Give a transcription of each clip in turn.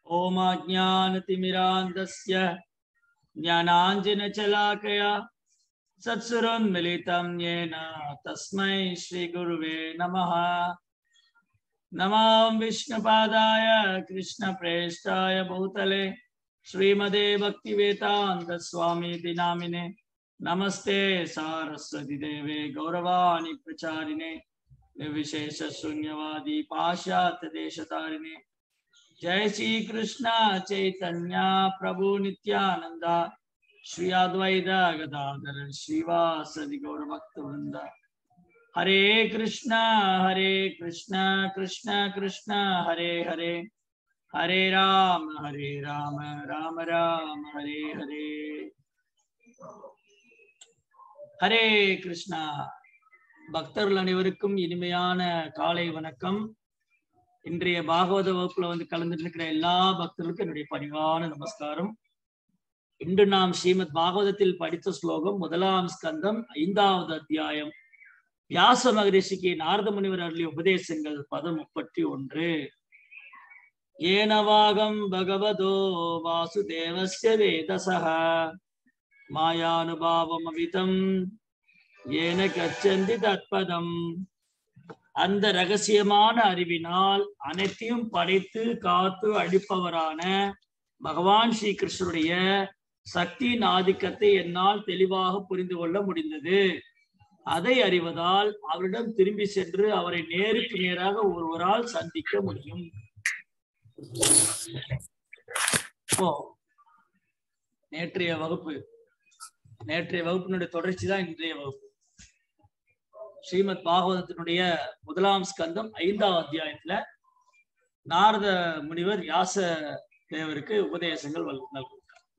ओमाज्ञानतिमिरान्धस्य ज्ञानाञ्जनशलाकया सत्सुरोन्मिलितं येन तस्मै श्रीगुरुवे नमः नमां विष्णुपादाय कृष्णप्रेष्ठाय भूतले श्रीमदे भक्तिवेदान्तस्वामीति नामिने नमस्ते सारस्वती देवे गौरवाणि प्रचारिणे निर्विशेष शून्यवादी पाश्चात्य देशतारिणे जय श्री कृष्ण चैतन्य प्रभु नित्यानंद श्री अद्वैत गदाधर श्रीवासदि गौर भक्त वृंद हरे कृष्ण हरे कृष्ण कृष्ण कृष्ण हरे हरे हरे राम हरे राम राम राम हरे हरे ஹரே கிருஷ்ணா பக்தர்கள் அனைவருக்கும் இனிமையான காலை வணக்கம் இன்றைய பாகவத வகுப்புல வந்து கலந்துட்டு இருக்கிற எல்லா பக்தர்களுக்கும் என்னுடைய பணிவான நமஸ்காரம் இன்று நாம் ஸ்ரீமத் பாகவதத்தில் படித்த ஸ்லோகம் முதலாம் ஸ்கந்தம் ஐந்தாவது அத்தியாயம் வியாச மகரிஷிக்கு நாரத முனிவர் அருளிய உபதேசங்கள் பதம் முப்பத்தி ஒன்று ஏனவாகம் பகவதோ வாசுதேவஸ்ய வேதசக மாயானுபாவமவிதம் ஏன கச்சந்தி தத்பதம் அந்த ரகசியமான அறிவினால் அனைத்தையும் படைத்து காத்து அழிப்பவரான பகவான் ஸ்ரீ கிருஷ்ணருடைய சக்தியின் ஆதிக்கத்தை என்னால் தெளிவாக புரிந்து கொள்ள முடிந்தது அதை அறிவதால் அவரிடம் திரும்பி சென்று அவரை நேருக்கு நேராக ஒருவரால் சந்திக்க முடியும் இப்போ நேற்றைய வகுப்பு நேற்றைய வகுப்பினுடைய தொடர்ச்சி தான் இன்றைய வகுப்பு ஸ்ரீமத் பாகவதத்தினுடைய முதலாம் ஸ்கந்தம் ஐந்தாவது அத்தியாயத்துல நாரத முனிவர் வியாச தேவருக்கு உபதேசங்கள் நல்குகிறார்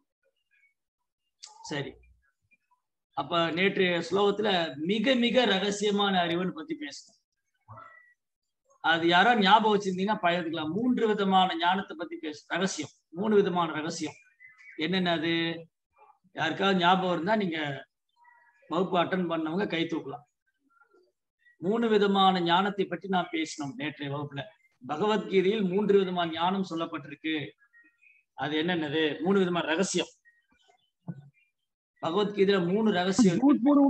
சரி அப்ப நேற்றைய ஸ்லோகத்துல மிக மிக ரகசியமான அறிவுன்னு பத்தி பேசணும் அது யாரோ ஞாபகம் வச்சிருந்தீங்கன்னா பழகிக்கலாம் மூன்று விதமான ஞானத்தை பத்தி பேச ரகசியம் மூணு விதமான ரகசியம் என்னென்ன அது யாருக்காவது ஞாபகம் இருந்தா நீங்க வகுப்பு அட்டன் பண்ணவங்க கை தூக்கலாம் மூணு விதமான ஞானத்தை பற்றி நான் பேசினோம் நேற்றைய வகுப்புல பகவத்கீதையில் மூன்று விதமான ஞானம் சொல்லப்பட்டிருக்கு அது என்னென்னது மூணு விதமான ரகசியம் பகவத்கீதையில மூணு ரகசியம்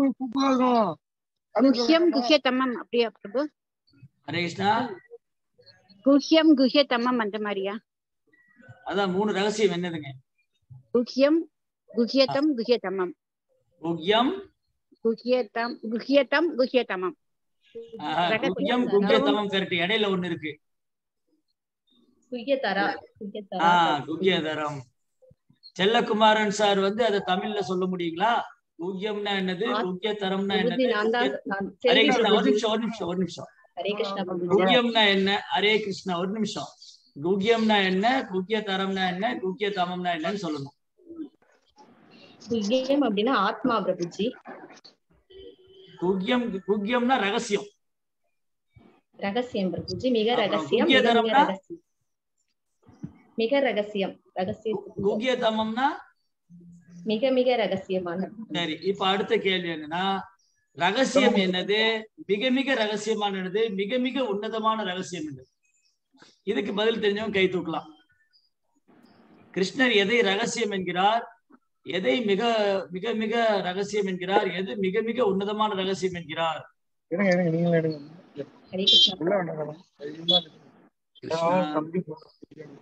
गुह्यं गुह्यतमம் அப்படியா பிரபு ஹரே கிருஷ்ணா குஹ்யம் குஹ்யதமம் அந்த மாதிரியா அதான் மூணு ரகசியம் என்னதுங்க குஹ்யம் குஹ்யதம் குஹ்யதமம் குக்யம் குஹ்யதம் குஹ்யதம் குஹ்யதமம் குக்யம் குக்யதமம் கரெக்ட் இடையில ஒண்ணு இருக்கு குய்யதரா ஆஹ் குக்யதரம் செல்லகுமாரன் சார் வந்து அதை தமிழ்ல சொல்ல முடியுங்களா குக்யம்னா என்னது குக்யதரம்னா என்னது நான் தான் நான் ஹரே சரி கிருஷ்ணா ஒரு நிமிஷம் ஒரு நிமிஷம் ஒரு நிமிஷம் ஹரே கிருஷ்ணா பிரபுஜி குக்யம்னா என்ன ஹரே கிருஷ்ணா ஒரு நிமிஷம் குக்யம்னா என்ன குக்ய தரம்னா என்ன குக்ய தமம்னா என்னன்னு சொல்லணும் குய்யம் அப்படின்னா ஆத்மா பிரபுஜி குக்யம் குக்யம்னா ரகசியம் ரகசியம் பிரபுஜி மிக அப்புறம் ரகசியம் மிக மிக குய்யதரம்னா? ரகசியம் மிக ரகசியம் ரகசியம் குக்ய தமம்னா மிக மிக ரகசியமான சரி இப்ப அடுத்த கேள்வி என்னன்னா ரகசியம் என்னது மிக மிக ரகசியமானது மிக மிக உன்னதமான ரகசியம் என்னது இதுக்கு பதில் தெரிஞ்சவங்க கை தூக்கலாம் கிருஷ்ணர் எதை ரகசியம் என்கிறார் எதை மிக மிக மிக ரகசியம் என்கிறார் எது மிக மிக உன்னதமான ரகசியம் என்கிறார் எடுங்க எடுங்க நீங்களே எடுங்க ஹரே கிருஷ்ணா உள்ள வேண்டாம் தைரியமா இருக்கு. கிருஷ்ணா நான் தம்பி சொல்றேன்.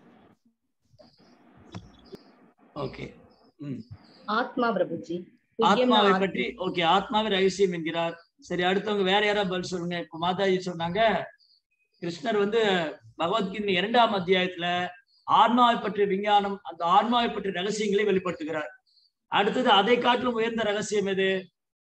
ஓகே ம் ஆத்மா பிரபுஜி குய்யம்னா ஆத்மாவை ஆத்மா. பற்றி ஓகே ஆத்மாவை ரகசியம் என்கிறார் சரி அடுத்தவங்க வேற யாராவது பதில் சொல்லுங்க இப்ப மாதாஜி சொன்னாங்க கிருஷ்ணர் வந்து பகவத்கீதை இரண்டாம் அத்தியாயத்துல ஆன்மாவை பற்றிய விஞ்ஞானம் அந்த ஆன்மாவை பற்றிய ரகசியங்களை வெளிப்படுத்துகிறார் அடுத்தது அதை காட்டிலும் உயர்ந்த ரகசியம் எது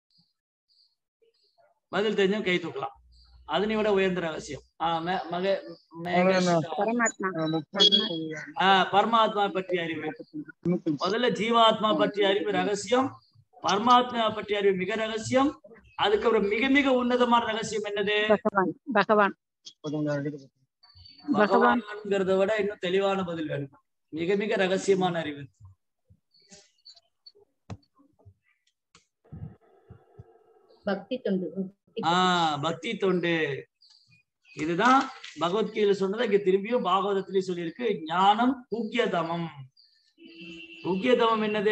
பதில் தெரிஞ்சும் கை தூக்கலாம் அதனை விட உயர்ந்த ரகசியம் ஆஹ் மே- மக மேகேஷ் பரமாத்மா ஆஹ் முப்பது ஆஹ் பரமாத்மா பற்றிய அறிவு தொண்ணூத்தி முதல்ல ஜீவாத்மா பற்றிய அறிவு ரகசியம் பரமாத்மா பற்றிய அறிவு மிக ரகசியம் அதுக்கப்புறம் மிக மிக உன்னதமான ரகசியம் என்னது பகவான் பகவான் முப்பது எடுத்து பகவான். பகவான்ங்கிறத விட இன்னும் தெளிவான பதில் வேணும் மிக மிக ரகசியமான அறிவு பக்தி தொண்டு ஆஹ் பக்தி தொண்டு இதுதான் பகவத்கீதையில சொன்னதை இங்க திரும்பியும் பாகவதத்திலயும் சொல்லியிருக்கு ஞானம் ஊக்கியதமம் ஊக்கியதமம் என்னது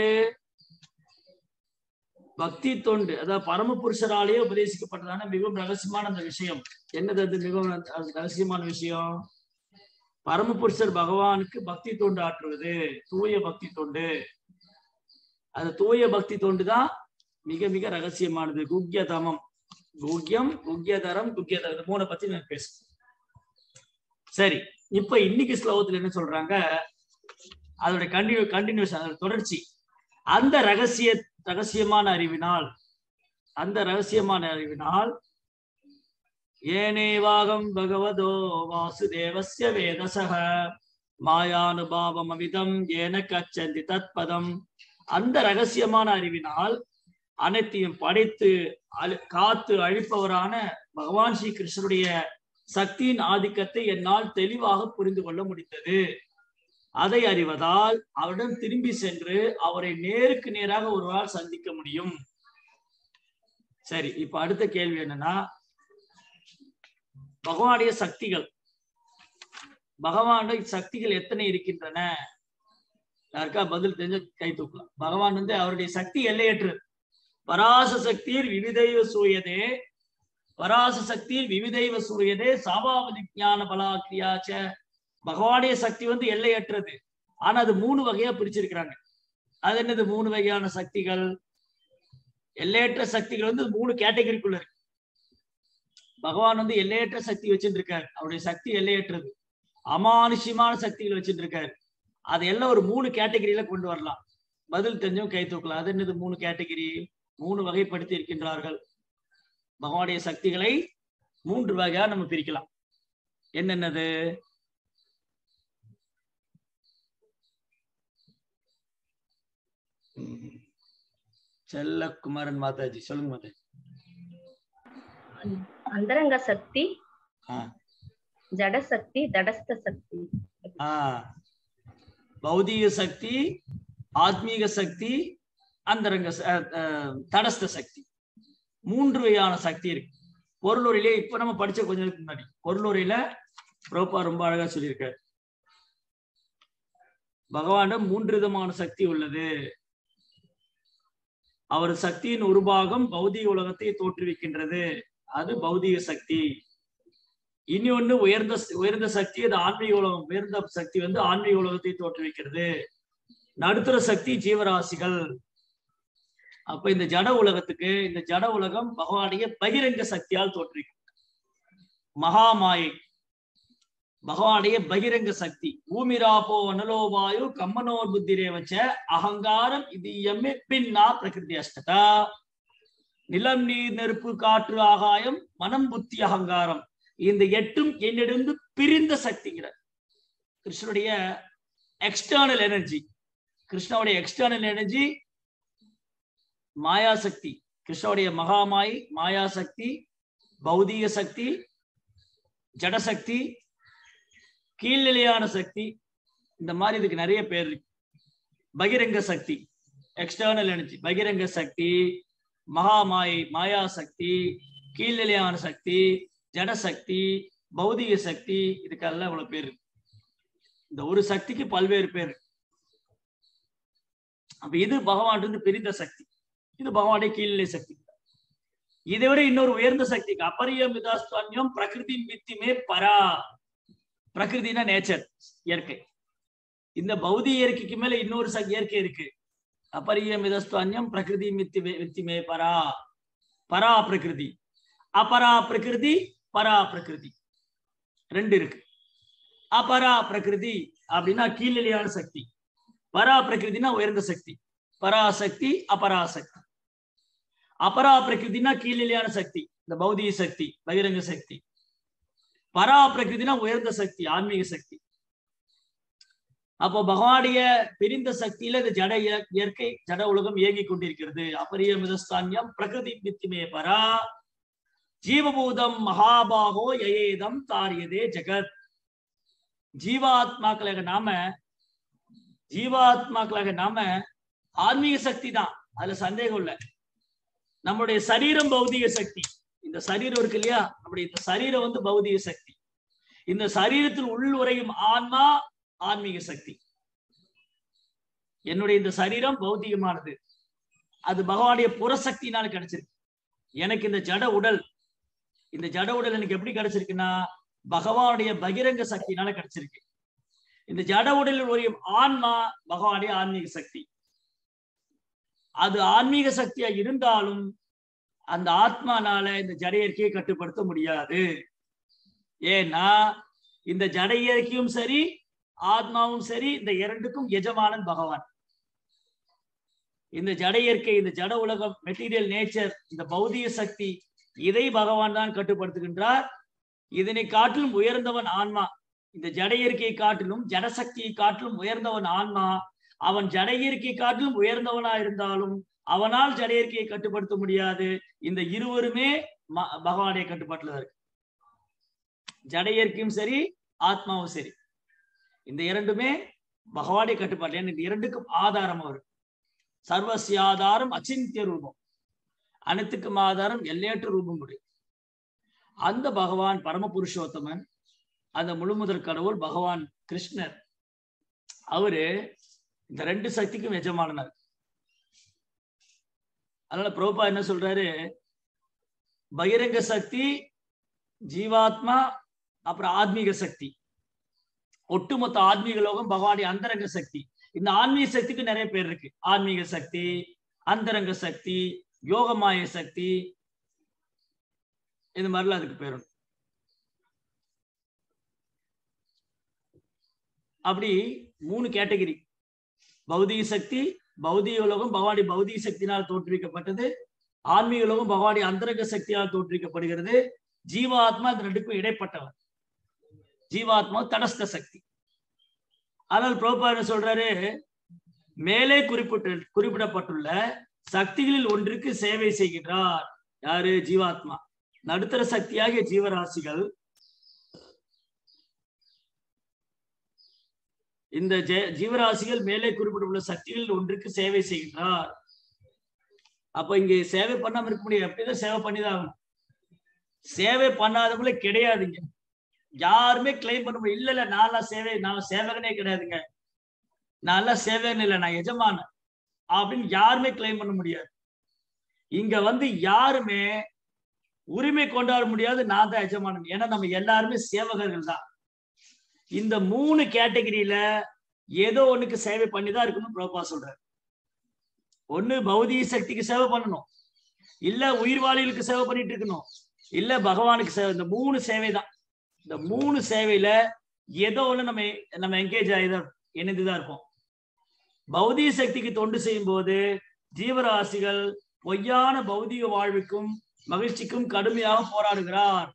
பக்தி தொண்டு அதாவது பரமபுருஷராலேயே உபதேசிக்கப்பட்டதான மிகவும் ரகசியமான அந்த விஷயம் என்னது அது மிகவும் அது ரகசியமான விஷயம் பரமபுருஷர் பகவானுக்கு பக்தி தொண்டு ஆற்றுவது தூய பக்தி தொண்டு அது தூய பக்தி தொண்டு தான் மிக மிக ரகசியமானது குக்கியதமம் குக்கியம் குக்கியதரம் குக்கியதரம் இந்த மூணை பத்தி நான் பேசுறேன் சரி இப்ப இன்னைக்கு ஸ்லோகத்துல என்ன சொல்றாங்க அதோட கண்டினியூ கண்டினியூஸ் அதோட தொடர்ச்சி அந்த ரகசிய ரகசியமான அறிவினால் அந்த ரகசியமான அறிவினால் ஏனேவாகம் பகவதோ வாசுதேவஸ்ய வேதசக மாயானுபாவம் அமிதம் ஏன கச்சந்தி தத்பதம் அந்த ரகசியமான அறிவினால் அனைத்தையும் படைத்து அழி- காத்து அழிப்பவரான பகவான் ஸ்ரீ கிருஷ்ணருடைய சக்தியின் ஆதிக்கத்தை என்னால் தெளிவாக புரிந்து கொள்ள முடிந்தது அதை அறிவதால் அவரிடம் திரும்பி சென்று அவரை நேருக்கு நேராக ஒருவரால் சந்திக்க முடியும் சரி இப்ப அடுத்த கேள்வி என்னன்னா பகவானுடைய சக்திகள் பகவானுடைய சக்திகள் எத்தனை இருக்கின்றன யாருக்கா பதில் தெரிஞ்ச கை தூக்கலாம் பகவான் வந்து அவருடைய சக்தி எல்லையற்றது பராச சக்தியில் விவிதைவ சூயதே பராச சக்தியில் விவிதைவ சூயதே சாபாவதி ஞான பலாக்கிரியாச்ச பகவானுடைய சக்தி வந்து எல்லையற்றது ஆனா அது மூணு வகையா பிரிச்சிருக்கிறாங்க அது என்னது மூணு வகையான சக்திகள் எல்லையற்ற சக்திகள் வந்து மூணு கேட்டகரிக்குள்ள இருக்கு பகவான் வந்து எல்லையற்ற சக்தி வச்சுட்டு இருக்காரு அவருடைய சக்தி எல்லையற்றது அமானுஷ்யமான சக்திகள் வச்சுட்டு இருக்காரு அதையெல்லாம் ஒரு மூணு கேட்டகரியில கொண்டு வரலாம் பதில் தெரிஞ்சவங்க கை தூக்கலாம் அது என்னது மூணு கேட்டகரி மூணு வகைப்படுத்தி இருக்கின்றார்கள் பகவானுடைய சக்திகளை மூன்று வகையா நம்ம பிரிக்கலாம் என்னென்னது ம். செல்லக்குமாரன் மாதாஜி சொல்லுங்க மாதாஜி அந்தரங்க சக்தி ஆ. ஜட சக்தி தடஸ்த சக்தி ஆ பௌதீக சக்தி ஆத்மீக சக்தி அந்தரங்க ச- அஹ், அஹ், தடஸ்த சக்தி மூன்று வகையான சக்தி இருக்கு பொருளுரையிலே இப்ப நம்ம படிச்ச கொஞ்ச நேரத்துக்கு முன்னாடி பொருளுரையில ப்ரோப்பா ரொம்ப அழகா சொல்லியிருக்காரு பகவானிடம் மூன்று விதமான சக்தி உள்ளது அவர் சக்தியின் ஒரு பாகம் பௌதிக உலகத்தை தோற்றுவிக்கின்றது அது பௌதிக சக்தி இனி ஒண்ணு உயர்ந்த உயர்ந்த சக்தி அது ஆன்மீக உலகம் உயர்ந்த சக்தி வந்து ஆன்மீக உலகத்தை தோற்றுவிக்கிறது நடுத்தர சக்தி ஜீவராசிகள் அப்ப இந்த ஜட உலகத்துக்கு இந்த ஜட உலகம் பகவானுடைய பகிரங்க சக்தியால் தோற்றுவிக்கும் மகாமாயை பகவானுடைய பகிரங்க சக்தி ஊமிராபோ அனலோவாயு கம்மனோர் புத்திரே வச்ச அகங்காரம் இது எம்மே பின்னா பிரகிருதி அஷ்டதா நிலம் நீர் நெருப்பு காற்று ஆகாயம் மனம் புத்தி அகங்காரம் இந்த எட்டும் என்னிடந்து பிரிந்த சக்திங்கிறார் கிருஷ்ணனுடைய எக்ஸ்டர்னல் எனர்ஜி கிருஷ்ணனுடைய எக்ஸ்டர்னல் எனர்ஜி மாயாசக்தி கிருஷ்ணனுடைய மகாமாய் மாயாசக்தி பௌதீக சக்தி ஜடசக்தி கீழ்நிலையான சக்தி இந்த மாதிரி இதுக்கு நிறைய பேர் இருக்கு பகிரங்க சக்தி எக்ஸ்டர்னல் எனர்ஜி பகிரங்க சக்தி மகாமாயை மாயா சக்தி கீழ்நிலையான சக்தி ஜடசக்தி பௌதிக சக்தி இதுக்கெல்லாம் இவ்வளவு பேர் இருக்கு இந்த ஒரு சக்திக்கு பல்வேறு பேர் இருக்கு. அப்ப இது பகவான் இருந்து பிரிந்த சக்தி இது பகவானுடைய கீழ்நிலை சக்தி இதை விட இன்னொரு உயர்ந்த சக்திக்கு அபரியம் விதாஸ்தான்யம் பிரகிருதி மித்திமே பரா பிரகிருதினா நேச்சர் இயற்கை இந்த பௌதிக இயற்கைக்கு மேல இன்னொரு சக் இயற்கை இருக்கு அபரியம் விதஸ்தான்யம் பிரகிருதி மித்தி மித்திமே பரா பரா பிரகிருதி அபரா பிரகிருதி பரா பிரகிருதி ரெண்டு இருக்கு அபரா பிரகிருதி அப்படின்னா கீழ்நிலையான சக்தி பரா பிரகிருதினா உயர்ந்த சக்தி பராசக்தி அபராசக்தி அபரா பிரகிருதினா கீழ்நிலையான சக்தி இந்த பௌதிக சக்தி பகிரங்க சக்தி பரா பிரகிருதினா உயர்ந்த சக்தி ஆன்மீக சக்தி அப்போ பகவானுடைய பிரிந்த சக்தியில இந்த ஜட இய- இயற்கை ஜட உலகம் இயங்கிக் கொண்டிருக்கிறது அபரிய மிதஸ்தான்யம் பிரகிருதி மித்திமே பரா ஜீவபூதம் மகாபாகோ யயேதம் தாரியதே ஜெகத் ஜீவாத்மாக்களாக நாம ஜீவாத்மாக்களாக நாம ஆன்மீக சக்தி தான் அதுல சந்தேகம் இல்ல நம்முடைய சரீரம் பௌதிக சக்தி இந்த சரீரம் இருக்கு இல்லையா நம்முடைய இந்த சரீரம் வந்து பௌதிக சக்தி இந்த சரீரத்தில் உள்ளுரையும் ஆன்மா ஆன்மீக சக்தி என்னுடைய இந்த சரீரம் பௌத்திகமானது அது பகவானுடைய புறசக்தினால கிடைச்சிருக்கு எனக்கு இந்த ஜட உடல் இந்த ஜட உடல் எனக்கு எப்படி கிடைச்சிருக்குன்னா பகவானுடைய பகிரங்க சக்தினால கிடைச்சிருக்கு இந்த ஜட உடலில் ஒரு ஆன்மா பகவானுடைய ஆன்மீக சக்தி அது ஆன்மீக சக்தியா இருந்தாலும் அந்த ஆத்மானால இந்த ஜட இயற்கையை கட்டுப்படுத்த முடியாது ஏன்னா இந்த ஜட இயற்கையும் சரி ஆத்மாவும் சரி இந்த இரண்டுக்கும் எஜமானன் பகவான் இந்த ஜட இயற்கை இந்த ஜட உலகம் மெட்டீரியல் நேச்சர் இந்த பௌதிக சக்தி இதை பகவான் தான் கட்டுப்படுத்துகின்றார் இதனை காட்டிலும் உயர்ந்தவன் ஆன்மா இந்த ஜட இயற்கையை காட்டிலும் ஜடசக்தியை காட்டிலும் உயர்ந்தவன் ஆன்மா அவன் ஜட இயற்கையை காட்டிலும் உயர்ந்தவனா இருந்தாலும் அவனால் ஜட இயற்கையை கட்டுப்படுத்த முடியாது இந்த இருவருமே ம- பகவானுடைய கட்டுப்பாட்டுல தான் இருக்கு ஜட இயற்கையும் சரி ஆத்மாவும் சரி இந்த இரண்டுமே பகவானுடைய கட்டுப்பாட்டு ஏன்னா இந்த இரண்டுக்கும் ஆதாரம் அவர் சர்வசிய ஆதாரம் அச்சிந்திய ரூபம் அனைத்துக்கும் ஆதாரம் எல்லையற்ற ரூபம் உடைய அந்த பகவான் பரம புருஷோத்தமன் அந்த முழுமுதல் கடவுள் பகவான் கிருஷ்ணர் அவரு இந்த ரெண்டு சக்திக்கும் எஜமானனர் அதனால பிரபுபா என்ன சொல்றாரு பகிரங்க சக்தி ஜீவாத்மா அப்புறம் ஆத்மீக சக்தி ஒட்டுமொத்த ஆத்மீக லோகம் பகவானுடைய அந்தரங்க சக்தி இந்த ஆன்மீக சக்திக்கு நிறைய பேர் இருக்கு ஆன்மீக சக்தி அந்தரங்க சக்தி யோகமாய சக்தி இது மாதிரிலாம் அதுக்கு பேர் உண்டு. அப்படி மூணு கேட்டகரி பௌதிக சக்தி பௌதிக உலகம் பகவானுடைய பௌதிக சக்தியினால் தோற்றுவிக்கப்பட்டது ஆன்மீக உலகம் பகவானுடைய அந்தரங்க சக்தியால் தோற்றுவிக்கப்படுகிறது ஜீவாத்மா இந்த ரெண்டுக்கும் இடைப்பட்டவர் ஜீவாத்மா தடஸ்த சக்தி ஆனால் பிரபுபா என்ன சொல்றாரு மேலே குறிப்பிட்டு குறிப்பிடப்பட்டுள்ள சக்திகளில் ஒன்றுக்கு சேவை செய்கின்றார் யாரு ஜீவாத்மா நடுத்தர சக்தியாகிய ஜீவராசிகள் இந்த ஜெ- ஜீவராசிகள் மேலே குறிப்பிட்டுள்ள சக்திகளில் ஒன்றுக்கு சேவை செய்கின்றார் அப்ப இங்க சேவை பண்ணாம இருக்க முடியாது எப்படிதான் சேவை பண்ணிதான் ஆகணும் சேவை பண்ணாதவங்களே கிடையாதுங்க யாருமே கிளைம் பண்ண முடியும் இல்ல இல்ல நான்லாம் சேவை நான் சேவகனே கிடையாதுங்க நான்லாம் சேவகன் இல்லை நான் எஜமானன் அப்படின்னு யாருமே கிளைம் பண்ண முடியாது இங்க வந்து யாருமே உரிமை கொண்டாட முடியாது நான் தான் எஜமானன் ஏன்னா நம்ம எல்லாருமே சேவகர்கள் தான் இந்த மூணு கேட்டகரியில ஏதோ ஒண்ணுக்கு சேவை பண்ணி தான் இருக்கணும் பிரபா சொல்றாரு ஒண்ணு பௌதிக சக்திக்கு சேவை பண்ணணும் இல்ல உயிர்வாளிகளுக்கு சேவை பண்ணிட்டு இருக்கணும் இல்ல பகவானுக்கு சேவை இந்த மூணு சேவை தான் இந்த மூணு சேவையில ஏதோ ஒண்ணு நம்ம நம்ம என்கேஜ் ஆகிதான் இணைந்துதான் இருப்போம் பௌதிக சக்திக்கு தொண்டு செய்யும் போது ஜீவராசிகள் பொய்யான பௌதிக வாழ்வுக்கும் மகிழ்ச்சிக்கும் கடுமையாக போராடுகிறார்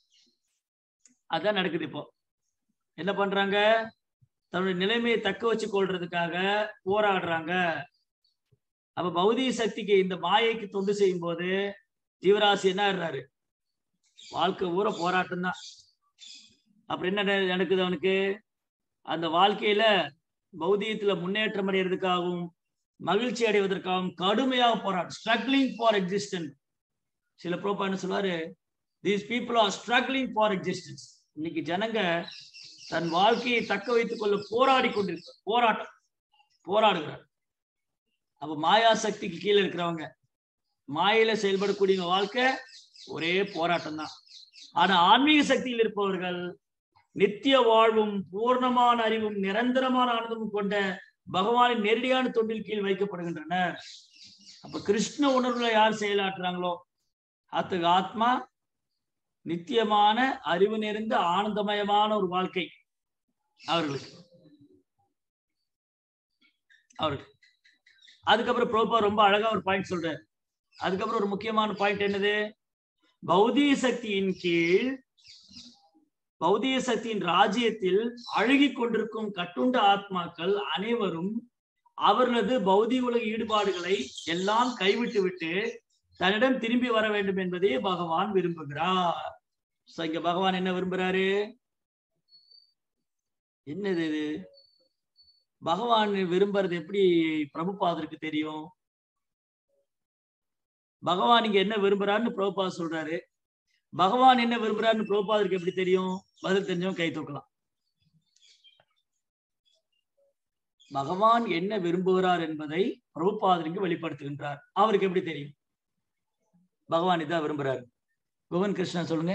அதான் நடக்குது இப்போ என்ன பண்றாங்க தன்னுடைய நிலைமையை தக்க வச்சு கொள்றதுக்காக போராடுறாங்க அப்ப பௌதிக சக்திக்கு இந்த மாயைக்கு தொண்டு செய்யும் போது ஜீவராசி என்ன ஆடுறாரு வாழ்க்கை ஊற போராட்டம் தான் அப்புறம் என்ன நட- நடக்குது அவனுக்கு அந்த வாழ்க்கையில பௌதிகத்துல முன்னேற்றம் அடைகிறதுக்காகவும் மகிழ்ச்சி அடைவதற்காகவும் கடுமையாக போராட்டம் ஸ்ட்ரகிளிங் ஃபார் எக்ஸிஸ்டன்ஸ் சில ப்ரோப்பா என்ன சொல்லுவாரு these people are struggling for existence இன்னைக்கு ஜனங்க தன் வாழ்க்கையை தக்க வைத்துக் கொள்ள போராடி கொண்டிருக்க போராட்டம் போராடுகிறார் அப்ப மாயா சக்திக்கு கீழே இருக்கிறவங்க மாயில செயல்படக்கூடிய வாழ்க்கை ஒரே போராட்டம் தான் ஆனா ஆன்மீக சக்தியில் இருப்பவர்கள் நித்திய வாழ்வும் பூர்ணமான அறிவும் நிரந்தரமான ஆனந்தமும் கொண்ட பகவானின் நேரடியான தொண்டில் கீழ் வைக்கப்படுகின்றனர் அப்ப கிருஷ்ண உணர்வுல யார் செயலாற்றுறாங்களோ அத்தகைய ஆத்மா நித்தியமான அறிவு நிறைந்த ஆனந்தமயமான ஒரு வாழ்க்கை அவர்களுக்கு அவர்களுக்கு அதுக்கப்புறம் ப்ரோபா ரொம்ப அழகா ஒரு பாயிண்ட் சொல்றாரு அதுக்கப்புறம் ஒரு முக்கியமான பாயிண்ட் என்னது பௌதிக சக்தியின் கீழ் பௌதிக சக்தியின் ராஜ்யத்தில் அழுகிக் கொண்டிருக்கும் கட்டுண்ட ஆத்மாக்கள் அனைவரும் அவர்களது பௌதிக உலக ஈடுபாடுகளை எல்லாம் கைவிட்டு விட்டு தன்னிடம் திரும்பி வர வேண்டும் என்பதே பகவான் விரும்புகிறார் So, இங்க பகவான் என்ன விரும்புறாரு என்னது இது பகவான் விரும்புறது எப்படி பிரபுபாதருக்கு தெரியும் பகவான் இங்க என்ன விரும்புறாருன்னு பிரபுபா சொல்றாரு பகவான் என்ன விரும்புறாருன்னு பிரபுபாதருக்கு எப்படி தெரியும் பதில் தெரிஞ்சவங்க கை தூக்கலாம் பகவான் என்ன விரும்புகிறார் என்பதை பிரபுபாதருக்கு வெளிப்படுத்துகின்றார் அவருக்கு எப்படி தெரியும் பகவான் இதான் விரும்புறாரு குகன் கிருஷ்ணன் சொல்லுங்க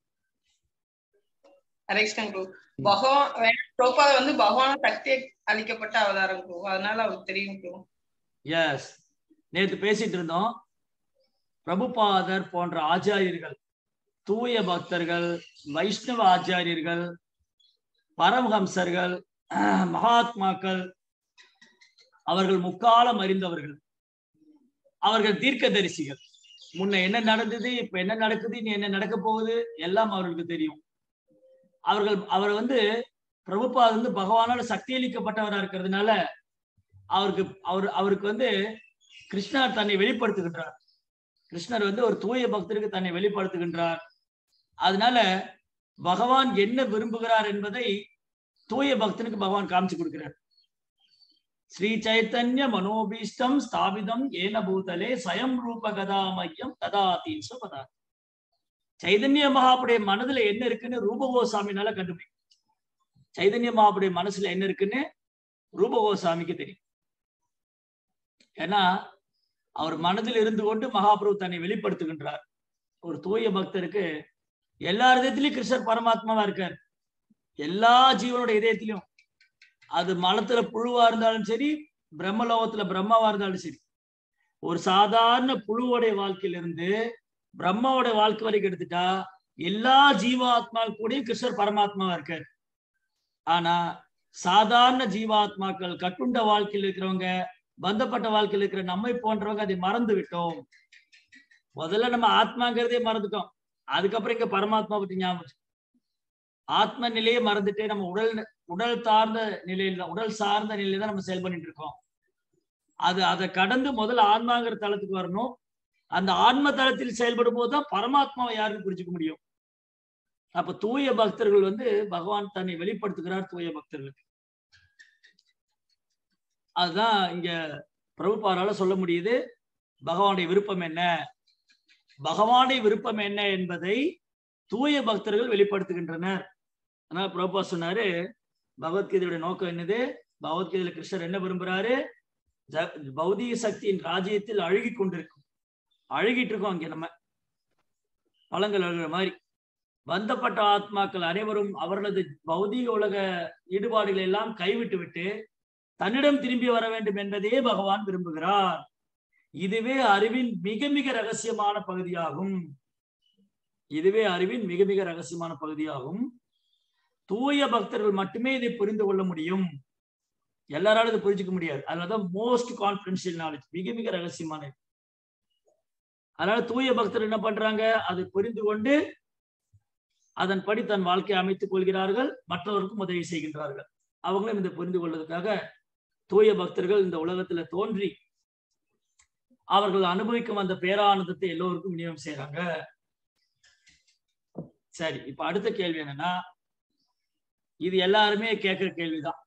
ஹரேஷ்ணன் குரு பகவான் புரோபாத வந்து பகவான சக்தி அளிக்கப்பட்ட அவதாரம் குரு அதனால அவருக்கு தெரியும் குரு எஸ் நேத்து பேசிட்டு இருந்தோம் பிரபுபாதர் போன்ற ஆச்சாரியர்கள் தூய பக்தர்கள் வைஷ்ணவ ஆச்சாரியர்கள் பரமஹம்சர்கள் மகாத்மாக்கள் அவர்கள் முக்காலம் அறிந்தவர்கள் அவர்கள் தீர்க்கதரிசிகள் முன்ன என்ன நடந்தது இப்ப என்ன நடக்குது இனி என்ன நடக்க போகுது எல்லாம் அவர்களுக்கு தெரியும் அவர்கள் அவர் வந்து பிரபுபாத் வந்து பகவானால சக்தி அளிக்கப்பட்டவரா இருக்கிறதுனால அவருக்கு அவர் அவருக்கு வந்து கிருஷ்ணர் தன்னை வெளிப்படுத்துகின்றார் கிருஷ்ணர் வந்து ஒரு தூய பக்தருக்கு தன்னை வெளிப்படுத்துகின்றார் அதனால பகவான் என்ன விரும்புகிறார் என்பதை தூய பக்தனுக்கு பகவான் காமிச்சு கொடுக்கிறார் ஸ்ரீ சைத்தன்ய மனோபீஷ்டம் ஸ்தாபிதம் ஏன பூதலே சயம் ரூப கதாமயம் ததாதீன் சுபதா சைதன்ய மகாபுடைய மனதுல என்ன இருக்குன்னு ரூபகோசாமினால கண்டுபிடிக்கும் சைதன்ய மகாபுடைய மனசுல என்ன இருக்குன்னு ரூபகோசாமிக்கு தெரியும் ஏன்னா அவர் மனதில் இருந்து கொண்டு மகாபிரபு தன்னை வெளிப்படுத்துகின்றார் ஒரு தூய பக்தருக்கு எல்லா இதயத்திலையும் கிருஷ்ணர் பரமாத்மாவா இருக்கார் எல்லா ஜீவனோட இதயத்திலையும் அது மலத்துல புழுவா இருந்தாலும் சரி பிரம்மலோகத்துல பிரம்மாவா இருந்தாலும் சரி ஒரு சாதாரண புழுவோடைய வாழ்க்கையிலிருந்து பிரம்மாவோட வாழ்க்கை வரைக்கும் எடுத்துட்டா எல்லா ஜீவாத்மா கூடயும் கிருஷ்ணர் பரமாத்மாவா இருக்கார் ஆனா சாதாரண ஜீவாத்மாக்கள் கட்டுண்ட வாழ்க்கையில் இருக்கிறவங்க பந்தப்பட்ட வாழ்க்கையில் இருக்கிற நம்மை போன்றவங்க அதை மறந்து விட்டோம் முதல்ல நம்ம ஆத்மாங்கிறதே மறந்துட்டோம் அதுக்கப்புறம் இங்க பரமாத்மா பத்தி ஞாபகம் ஆத்ம நிலையே மறந்துட்டு நம்ம உடல் உடல் சார்ந்த நிலையில தான் உடல் சார்ந்த நிலையில தான் நம்ம செயல் பண்ணிட்டு இருக்கோம் அது அதை கடந்து முதல்ல ஆன்மாங்கிற தளத்துக்கு வரணும் அந்த ஆன்ம தளத்தில் செயல்படும் போதுதான் பரமாத்மாவை யாருன்னு புரிஞ்சுக்க முடியும் அப்ப தூய பக்தர்கள் வந்து பகவான் தன்னை வெளிப்படுத்துகிறார் தூய பக்தர்களுக்கு அதுதான் இங்க பிரபுபாரால சொல்ல முடியுது பகவானுடைய விருப்பம் என்ன பகவானுடைய விருப்பம் என்ன என்பதை தூய பக்தர்கள் வெளிப்படுத்துகின்றனர் அதனால பிரபுபா சொன்னாரு பகவத்கீதையுடைய நோக்கம் என்னது பகவத்கீதையில கிருஷ்ணர் என்ன விரும்புறாரு பௌதிக சக்தியின் ராஜ்யத்தில் அழுகி கொண்டிருக்கும் அழுகிட்டு இருக்கோம் அங்க நம்ம பழங்கள் அழுகிற மாதிரி பந்தப்பட்ட ஆத்மாக்கள் அனைவரும் அவர்களது பௌதீக உலக ஈடுபாடுகளை எல்லாம் கைவிட்டு விட்டு தன்னிடம் திரும்பி வர வேண்டும் என்பதையே பகவான் விரும்புகிறார் இதுவே அறிவின் மிக மிக ரகசியமான பகுதியாகும் இதுவே அறிவின் மிக மிக ரகசியமான பகுதியாகும் தூய பக்தர்கள் மட்டுமே இதை புரிந்து கொள்ள முடியும் எல்லாராலும் இதை புரிஞ்சுக்க முடியாது அதனாலதான் மோஸ்ட் கான்பிடன்சியல் நாலேஜ் மிக மிக ரகசியமானது அதனால தூய பக்தர் என்ன பண்றாங்க அதை புரிந்து கொண்டு அதன்படி தன் வாழ்க்கையை அமைத்துக் கொள்கிறார்கள் மற்றவருக்கும் உதவி செய்கின்றார்கள் அவங்களும் இதை புரிந்து கொள்வதற்காக தூய பக்தர்கள் இந்த உலகத்துல தோன்றி அவர்கள் அனுபவிக்கும் அந்த பேரானந்தத்தை எல்லோருக்கும் விநியோகம் செய்யறாங்க சரி இப்ப அடுத்த கேள்வி என்னன்னா இது எல்லாருமே கேட்கிற கேள்விதான்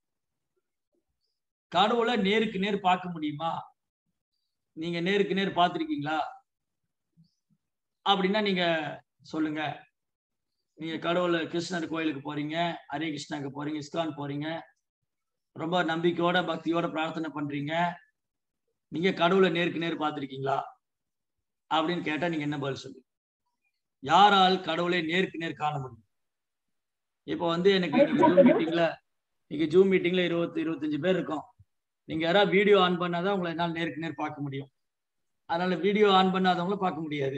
கடவுளை நேருக்கு நேர் பார்க்க முடியுமா நீங்க நேருக்கு நேர் பார்த்திருக்கீங்களா அப்படின்னா நீங்க சொல்லுங்க நீங்க கடவுளை கிருஷ்ணர் கோயிலுக்கு போறீங்க ஹரே கிருஷ்ணாக்கு போறீங்க இஸ்கான் போறீங்க ரொம்ப நம்பிக்கையோட பக்தியோட பிரார்த்தனை பண்றீங்க நீங்க கடவுளை நேருக்கு நேர் பார்த்திருக்கீங்களா அப்படின்னு கேட்டா நீங்க என்ன பதில் சொல்லுங்க யாரால் கடவுளை நேருக்கு நேர் காண முடியும் இப்போ வந்து எனக்கு ஜூம் மீட்டிங்ல நீங்க ஜூம் மீட்டிங்ல இருபத்தி இருபத்தஞ்சு பேர் இருக்கோம் நீங்க யாராவது வீடியோ ஆன் பண்ணாதான் உங்களை என்னால் நேருக்கு நேர் பார்க்க முடியும் அதனால வீடியோ ஆன் பண்ணாதவங்கள பார்க்க முடியாது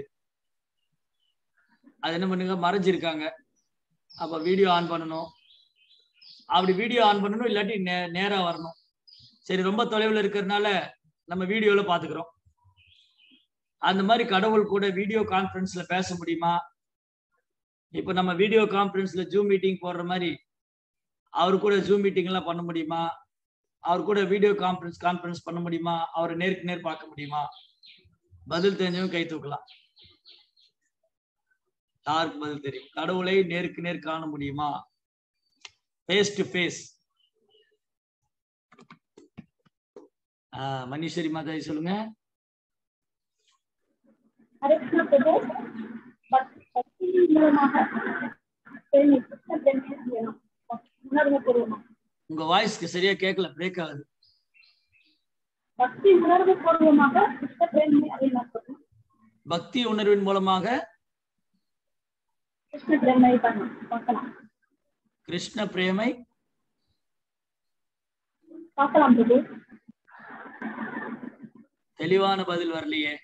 அது என்ன பண்ணுங்க மறைஞ்சிருக்காங்க அப்ப வீடியோ ஆன் பண்ணணும் அப்படி வீடியோ ஆன் பண்ணணும் இல்லாட்டி நே நேரா வரணும் சரி ரொம்ப தொலைவில் இருக்கிறதுனால நம்ம வீடியோல பாத்துக்கிறோம் அந்த மாதிரி கடவுள் கூட வீடியோ கான்பரன்ஸ்ல பேச முடியுமா இப்ப நம்ம வீடியோ கான்பரன்ஸ்ல ஜூம் மீட்டிங் போடுற மாதிரி அவர் கூட ஜூம் மீட்டிங் எல்லாம் பண்ண முடியுமா அவர் கூட வீடியோ கான்பரன்ஸ் கான்பரன்ஸ் பண்ண முடியுமா அவரை நேருக்கு நேர் பார்க்க முடியுமா பதில் தெரிஞ்சவங்க கை தூக்கலாம் யாருக்கு பதில் தெரியும் கடவுளை நேருக்கு நேர் காண முடியுமா face to face Maneeswari Mataji சொல்லுங்க உங்க வாய்ஸ்க்கு சரியா கேட்கல பிரேக் ஆகுது பக்தி உணர்வு பூர்வமாக கிருஷ்ண பிரேமை அறியலாம் பக்தி உணர்வின் மூலமாக கிருஷ்ண பிரேமை பண்ணலாம் பார்க்கலாம் கிருஷ்ண பிரேமை பார்க்கலாம் பிரபு தெளிவான பதில் வரலையே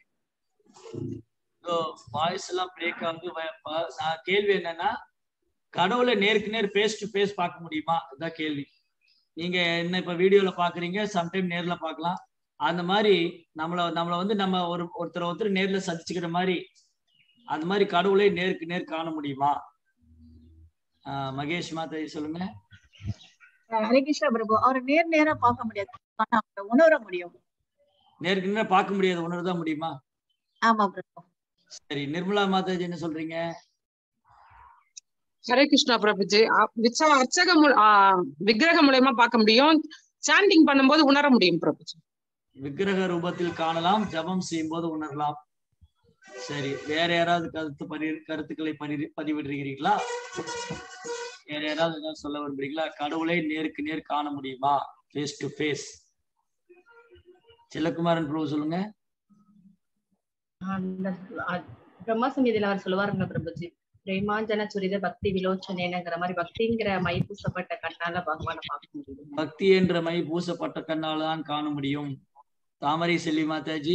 வாய்ஸ் எல்லாம் பிரேக் ஆகுது வ- ப- நான் கேள்வி என்னன்னா கடவுளை நேருக்கு நேர் ஃபேஸ் டு ஃபேஸ் பார்க்க முடியுமா அதான் கேள்வி நீங்க என்ன இப்ப வீடியோல பாக்குறீங்க சம்டைம் நேர்ல பார்க்கலாம் அந்த மாதிரி நம்மள நம்மள வந்து நம்ம ஒரு ஒருத்தர் ஒருத்தர் நேர்ல சந்திச்சுக்கிற மாதிரி அந்த மாதிரி கடவுளை நேருக்கு நேர் காண முடியுமா ஆஹ் மகேஷ் மாதாஜி சொல்லுங்க ஹரே கிருஷ்ணா பிரபு அவரை நேர் நேரா பார்க்க முடியாது ஆனா அவரை உணர முடியும் நேருக்கு நேர் பார்க்க முடியாது உணர்தான் முடியுமா ஆமா பிரபு சரி நிர்மலா மாதாஜி என்ன சொல்றீங்க ஹரே கிருஷ்ணா பிரபுஜி அ- விச்ச- அர்ச்சக மூ- ஆ, விக்கிரகம் மூலியமா பார்க்க முடியும் சாண்டிங் பண்ணும்போது உணர முடியும் பிரபுஜி விக்கிரக ரூபத்தில் காணலாம் ஜபம் செய்யும் போது உணரலாம் சரி வேற யாராவது கருத்து பரி கருத்துக்களை பரி பதிவிடுகிறீர்களா வேற யாராவது ஏதாவது சொல்ல விரும்புறீங்களா கடவுளை நேருக்கு நேர் காண முடியுமா face to face Silakumaran Prabhu சொல்லுங்க அந்த அ- பிரம்மா சங்கீதியில அவர் சொல்லுவாருங்க பிரபுஜி பிரேமாஞ்சன சுரித பக்தி விலோச்சனேனங்கிற மாதிரி பக்திங்கிற மை பூசப்பட்ட கண்ணால பகவானை பார்க்க முடியும் பக்தி என்ற மை பூசப்பட்ட கண்ணால் தான் காண முடியும் தாமரை செல்வி மாதாஜி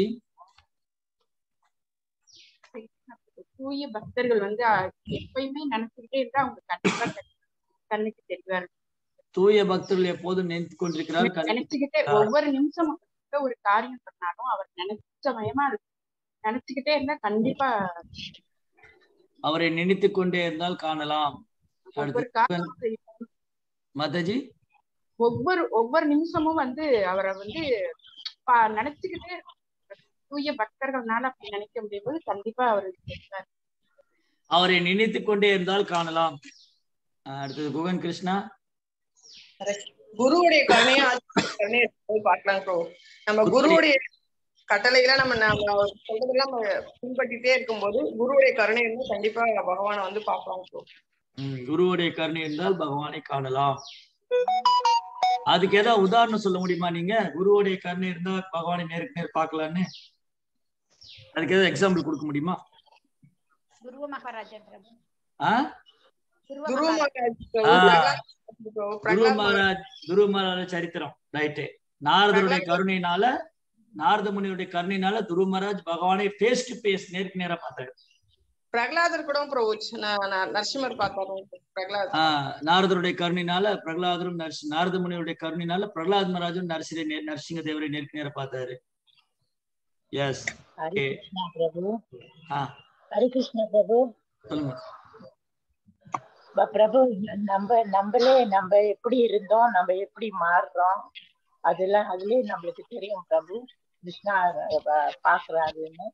தூய பக்தர்கள் வந்து அஹ், எப்பயுமே நினைச்சுக்கிட்டே இருந்தா அவங்க கண்டிப்பா கண்- கண்ணுக்கு தெரிவாரு தூய பக்தர்கள் எப்போதும் நினைத்து கொண்டிருக்கிறார் கண்ணுக்கு நினைச்சுக்கிட்டே ஒவ்வொரு நிமிஷமும் எந்த ஒரு காரியம் பண்ணாலும் அவர் நினைச்ச மயமா இருக்கு நினைச்சுக்கிட்டே இருந்தா கண்டிப்பா அவரை நினைத்து கொண்டே இருந்தால் காணலாம் ஒவ்வொரு அடுத்து காரியமும் செய்யும். மாதாஜி ஒவ்வொரு ஒவ்வொரு நிமிஷமும் வந்து அவரை வந்து பா- நினைச்சுக்கிட்டே இருக்கணும். தூய பக்தர்கள்னால அப்படி நினைக்க முடியும் போது கண்டிப்பா அவர் தெரிவார். அவரை நினைத்து கொண்டே இருந்தால் காணலாம் அஹ் அடுத்தது குகன் கிருஷ்ணா குருவுடைய கருணையா கருணையை போய் பார்க்கலாம் ப்ரோ நம்ம குருவுடைய கட்டளைகளை நம்ம நம்ம அவர் சொல்றதெல்லாம் நம்ம பின்பற்றிட்டே இருக்கும்போது குருவுடைய கருணை இருந்தா கண்டிப்பா பகவானை வந்து பார்க்கலாம் ப்ரோ ம், குருவுடைய கருணை இருந்தால் பகவானை காணலாம் அதுக்கு ஏதாவது உதாரணம் சொல்ல முடியுமா நீங்க குருவுடைய கருணை இருந்தா பகவானை நேருக்கு நேர் பார்க்கலான்னு அதுக்கு ஏதாவது எக்ஸாம்பிள் கொடுக்க முடியுமா குருவ மகாராஜா பிரபு ஆ குருவ குரு மகாராஜா மகாராஜ் ஆ. பிரகலாத் bro, குரு பிரகலாத் மகாராஜ் குரு மகாராஜ் சரித்திரம் ரைட்டு நாரதருடைய கருணையினால நாரத முனியுடைய கருணையினால குரு மகாராஜ் பகவானை ஃபேஸ் டு ஃபேஸ் நேருக்கு நேரா பார்த்தாரு பிரகலாதர் கூட ப்ரோ நரசிம்மர் பார்த்தாரு பிரகலாத் ஆஹ் நாரதருடைய கருணையினால பிரகலாதரும் நரசி நாரத முனியுடைய கருணையினால பிரகலாத் மகாராஜும் நரசிரை நே- நரசிங்க தேவரை நேருக்கு நேர பார்த்தாரு எஸ் ஹரி கிருஷ்ணா பிரபு ஆ ஹரி கிருஷ்ணா பிரபு சொல்லுங்க ப- பிரபு நம்ம நம்மளே நம்ம எப்படி இருந்தோம் நம்ம எப்படி மாறுறோம் அதெல்லாம் அதுலயே நம்மளுக்கு தெரியும் பிரபு கிருஷ்ணா அஹ், பாக்குறாருன்னு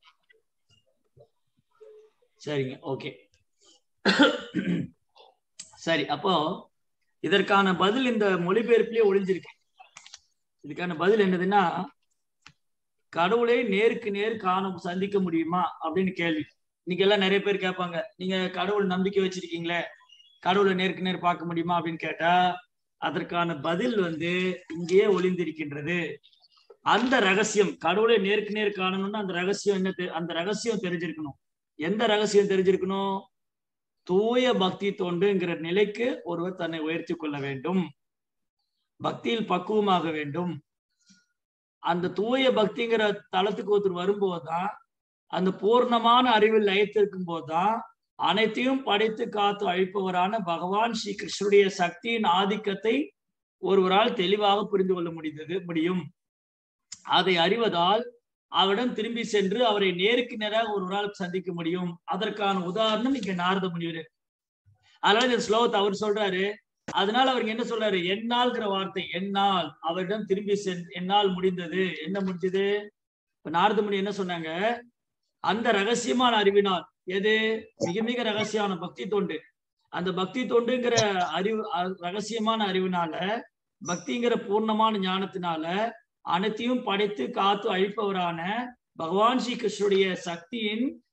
சரிங்க ஓகே சரி அப்போ இதற்கான பதில் இந்த மொழிபெயர்ப்பிலே ஒளிஞ்சிருக்கு இதுக்கான பதில் என்னதுன்னா கடவுளை நேருக்கு நேர் காண சந்திக்க முடியுமா அப்படின்னு கேள்வி இன்னைக்கு எல்லாம் நிறைய பேர் கேட்பாங்க நீங்க கடவுள் நம்பிக்கை வச்சிருக்கீங்களே கடவுளை நேருக்கு நேர் பார்க்க முடியுமா அப்படின்னு கேட்டா அதற்கான பதில் வந்து இங்கேயே ஒளிந்திருக்கின்றது அந்த ரகசியம் கடவுளை நேருக்கு நேர் காணணும்னா அந்த ரகசியம் என்ன தெ- அந்த ரகசியம் தெரிஞ்சிருக்கணும் எந்த ரகசியம் தெரிஞ்சிருக்கணும் தூய பக்தி தொண்டுங்கிற நிலைக்கு ஒருவர் தன்னை உயர்த்தி கொள்ள வேண்டும் பக்தியில் பக்குவமாக வேண்டும் அந்த தூய பக்திங்கிற தளத்துக்கு ஒருத்தர் வரும்போதுதான் அந்த பூர்ணமான அறிவில் லயத்திருக்கும் போதுதான் அனைத்தையும் படைத்து காத்து அழிப்பவரான பகவான் ஸ்ரீ கிருஷ்ணருடைய சக்தியின் ஆதிக்கத்தை ஒருவரால் தெளிவாக புரிந்து கொள்ள முடிந்தது முடியும் அதை அறிவதால் அவரிடம் திரும்பி சென்று அவரை நேருக்கு நேராக ஒருவரால் சந்திக்க முடியும் அதற்கான உதாரணம் இங்க நாரத முனிவர் அதனால இந்த ஸ்லோகத்தை அவர் சொல்றாரு அதனால அவருக்கு என்ன சொல்றாரு என்னால்ங்கிற வார்த்தை என்னால் அவரிடம் திரும்பி சென் என்னால் முடிந்தது என்ன முடிஞ்சது இப்ப நாரத முனி என்ன சொன்னாங்க அந்த ரகசியமான அறிவினால் எது மிக மிக ரகசியமான பக்தி தொண்டு அந்த பக்தி தொண்டுங்கிற அறிவு அ- ரகசியமான அறிவினால பக்திங்கிற பூர்ணமான ஞானத்தினால அனைத்தையும் படைத்து காத்து அழிப்பவரான பகவான் ஸ்ரீ கிருஷ்ணருடைய சக்தியின்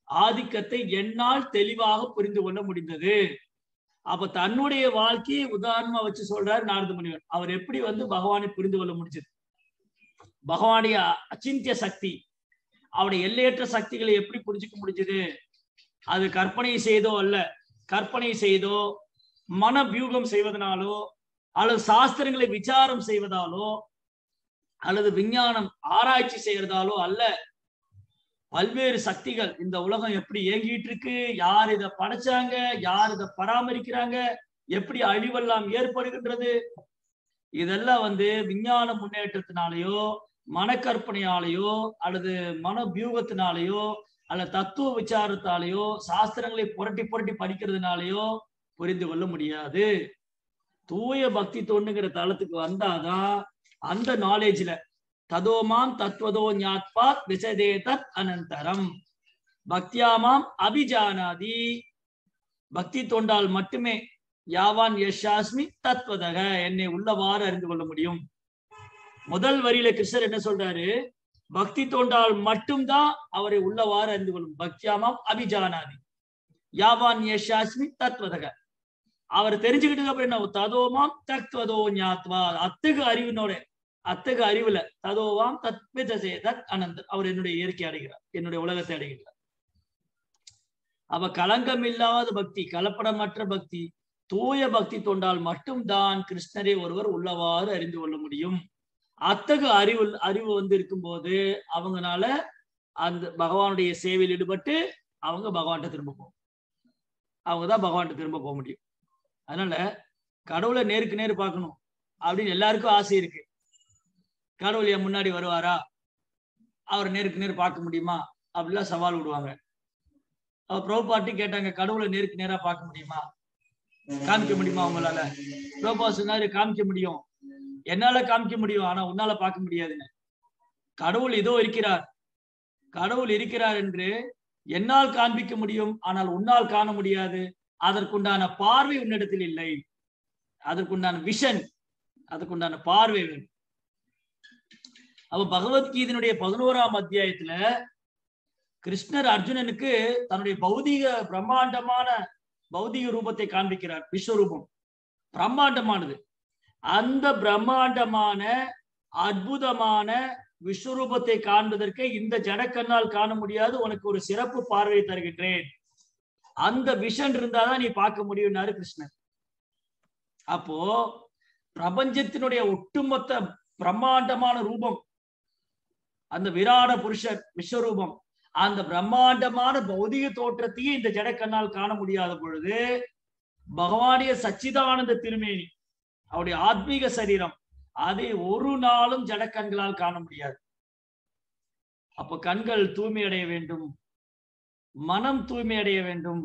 ஆதிக்கத்தை என்னால் தெளிவாக புரிந்து கொள்ள முடிந்தது அப்ப தன்னுடைய வாழ்க்கையை உதாரணமா வச்சு சொல்றாரு நாரத முனிவர் அவர் எப்படி வந்து பகவானை புரிந்து கொள்ள முடிஞ்சது பகவானுடைய அச்சிந்திய சக்தி அவருடைய எல்லையற்ற சக்திகளை எப்படி புரிஞ்சுக்க முடிஞ்சது அது கற்பனை செய்தோ அல்ல கற்பனை செய்தோ மன வியூகம் செய்வதனாலோ அல்லது சாஸ்திரங்களை விசாரம் செய்வதாலோ அல்லது விஞ்ஞானம் ஆராய்ச்சி செய்யறதாலோ அல்ல பல்வேறு சக்திகள் இந்த உலகம் எப்படி இயங்கிட்டு இருக்கு யார் இதை படைச்சாங்க யார் இதை பராமரிக்கிறாங்க எப்படி அழிவெல்லாம் ஏற்படுகின்றது இதெல்லாம் வந்து விஞ்ஞான முன்னேற்றத்தினாலேயோ மனக்கற்பனையாலேயோ அல்லது மன வியூகத்தினாலேயோ அல்லது தத்துவ விசாரத்தாலேயோ சாஸ்திரங்களை புரட்டி புரட்டி படிக்கிறதுனாலயோ புரிந்து கொள்ள முடியாது தூய பக்தி தொண்டுங்கிற தளத்துக்கு வந்தாதான் அந்த நாலேஜ்ல ததோமாம் தத்வதோ ஞாத்பாத் விசதே தத் அனந்தரம் பக்தியாமாம் அபிஜானாதி பக்தி தொண்டால் மட்டுமே யாவான் யஷாஸ்மி தத்வதக என்னை உள்ளவாறு அறிந்து கொள்ள முடியும் முதல் வரியில கிருஷ்ணர் என்ன சொல்றாரு பக்தி தோண்டால் மட்டும்தான் அவரை உள்ளவாறு அறிந்து கொள்ளும் பக்தியாமாம் அபிஜானாதி யாவான் யஷாஸ்மி தத்வதக அவர் தெரிஞ்சுக்கிட்டதுக்கு அப்புறம் என்ன ததோமாம் தத்வதோ ஞாத்வா அத்தகு அறிவினோட அத்தகு அறிவுல ததோவாம் தத்விதசே தத் அனந்தர் அவர் என்னுடைய இயற்கை அடைகிறார் என்னுடைய உலகத்தை அடைகிறார் அவ களங்கம் இல்லாத பக்தி கலப்படமற்ற பக்தி தூய பக்தி தொண்டால் மட்டும்தான் கிருஷ்ணரை ஒருவர் உள்ளவாறு அறிந்து கொள்ள முடியும் அத்தகு அறிவு அறிவு வந்து இருக்கும்போது அவங்கனால அந்த பகவானுடைய சேவையில் ஈடுபட்டு அவங்க பகவான்கிட்ட திரும்ப போகும் அவங்கதான் பகவான்கிட்ட திரும்ப போக முடியும் அதனால கடவுளை நேருக்கு நேர் பார்க்கணும் அப்படின்னு எல்லாருக்கும் ஆசை இருக்கு கடவுள் என் முன்னாடி வருவாரா அவர் நேருக்கு நேர் பார்க்க முடியுமா அப்படிலாம் சவால் விடுவாங்க அவர் ப்ரோபாட்டி கேட்டாங்க கடவுளை நேருக்கு நேரா பார்க்க முடியுமா காமிக்க முடியுமா உங்களால ப்ரோபா சொன்னாரு காமிக்க முடியும் என்னால காமிக்க முடியும் ஆனா உன்னால பார்க்க முடியாதுன்னு கடவுள் இதோ இருக்கிறார் கடவுள் இருக்கிறார் என்று என்னால் காண்பிக்க முடியும் ஆனால் உன்னால் காண முடியாது அதற்குண்டான பார்வை உன்னிடத்தில் இல்லை அதற்குண்டான விஷன் அதுக்குண்டான பார்வை வேணும் அப்ப பகவத்கீதையினுடைய பதினோராம் அத்தியாயத்துல கிருஷ்ணர் அர்ஜுனனுக்கு தன்னுடைய பௌதிக பிரம்மாண்டமான பௌதிக ரூபத்தை காண்பிக்கிறார் விஸ்வரூபம் பிரம்மாண்டமானது அந்த பிரம்மாண்டமான அற்புதமான விஸ்வரூபத்தை காண்பதற்கு இந்த ஜடக்கண்ணால் காண முடியாது உனக்கு ஒரு சிறப்பு பார்வையை தருகின்றேன் அந்த விஷன் இருந்தாதான் நீ பார்க்க முடியும்னாரு கிருஷ்ணர் அப்போ பிரபஞ்சத்தினுடைய ஒட்டுமொத்த பிரம்மாண்டமான ரூபம் அந்த விராட புருஷர் விஸ்வரூபம் அந்த பிரம்மாண்டமான பௌதிக தோற்றத்தையே இந்த ஜடக்கண்ணால் காண முடியாத பொழுது பகவானுடைய சச்சிதானந்த திருமேனி அவருடைய ஆத்மீக சரீரம் அதை ஒரு நாளும் ஜடக்கண்களால் காண முடியாது அப்ப கண்கள் தூய்மை அடைய வேண்டும் மனம் தூய்மை அடைய வேண்டும்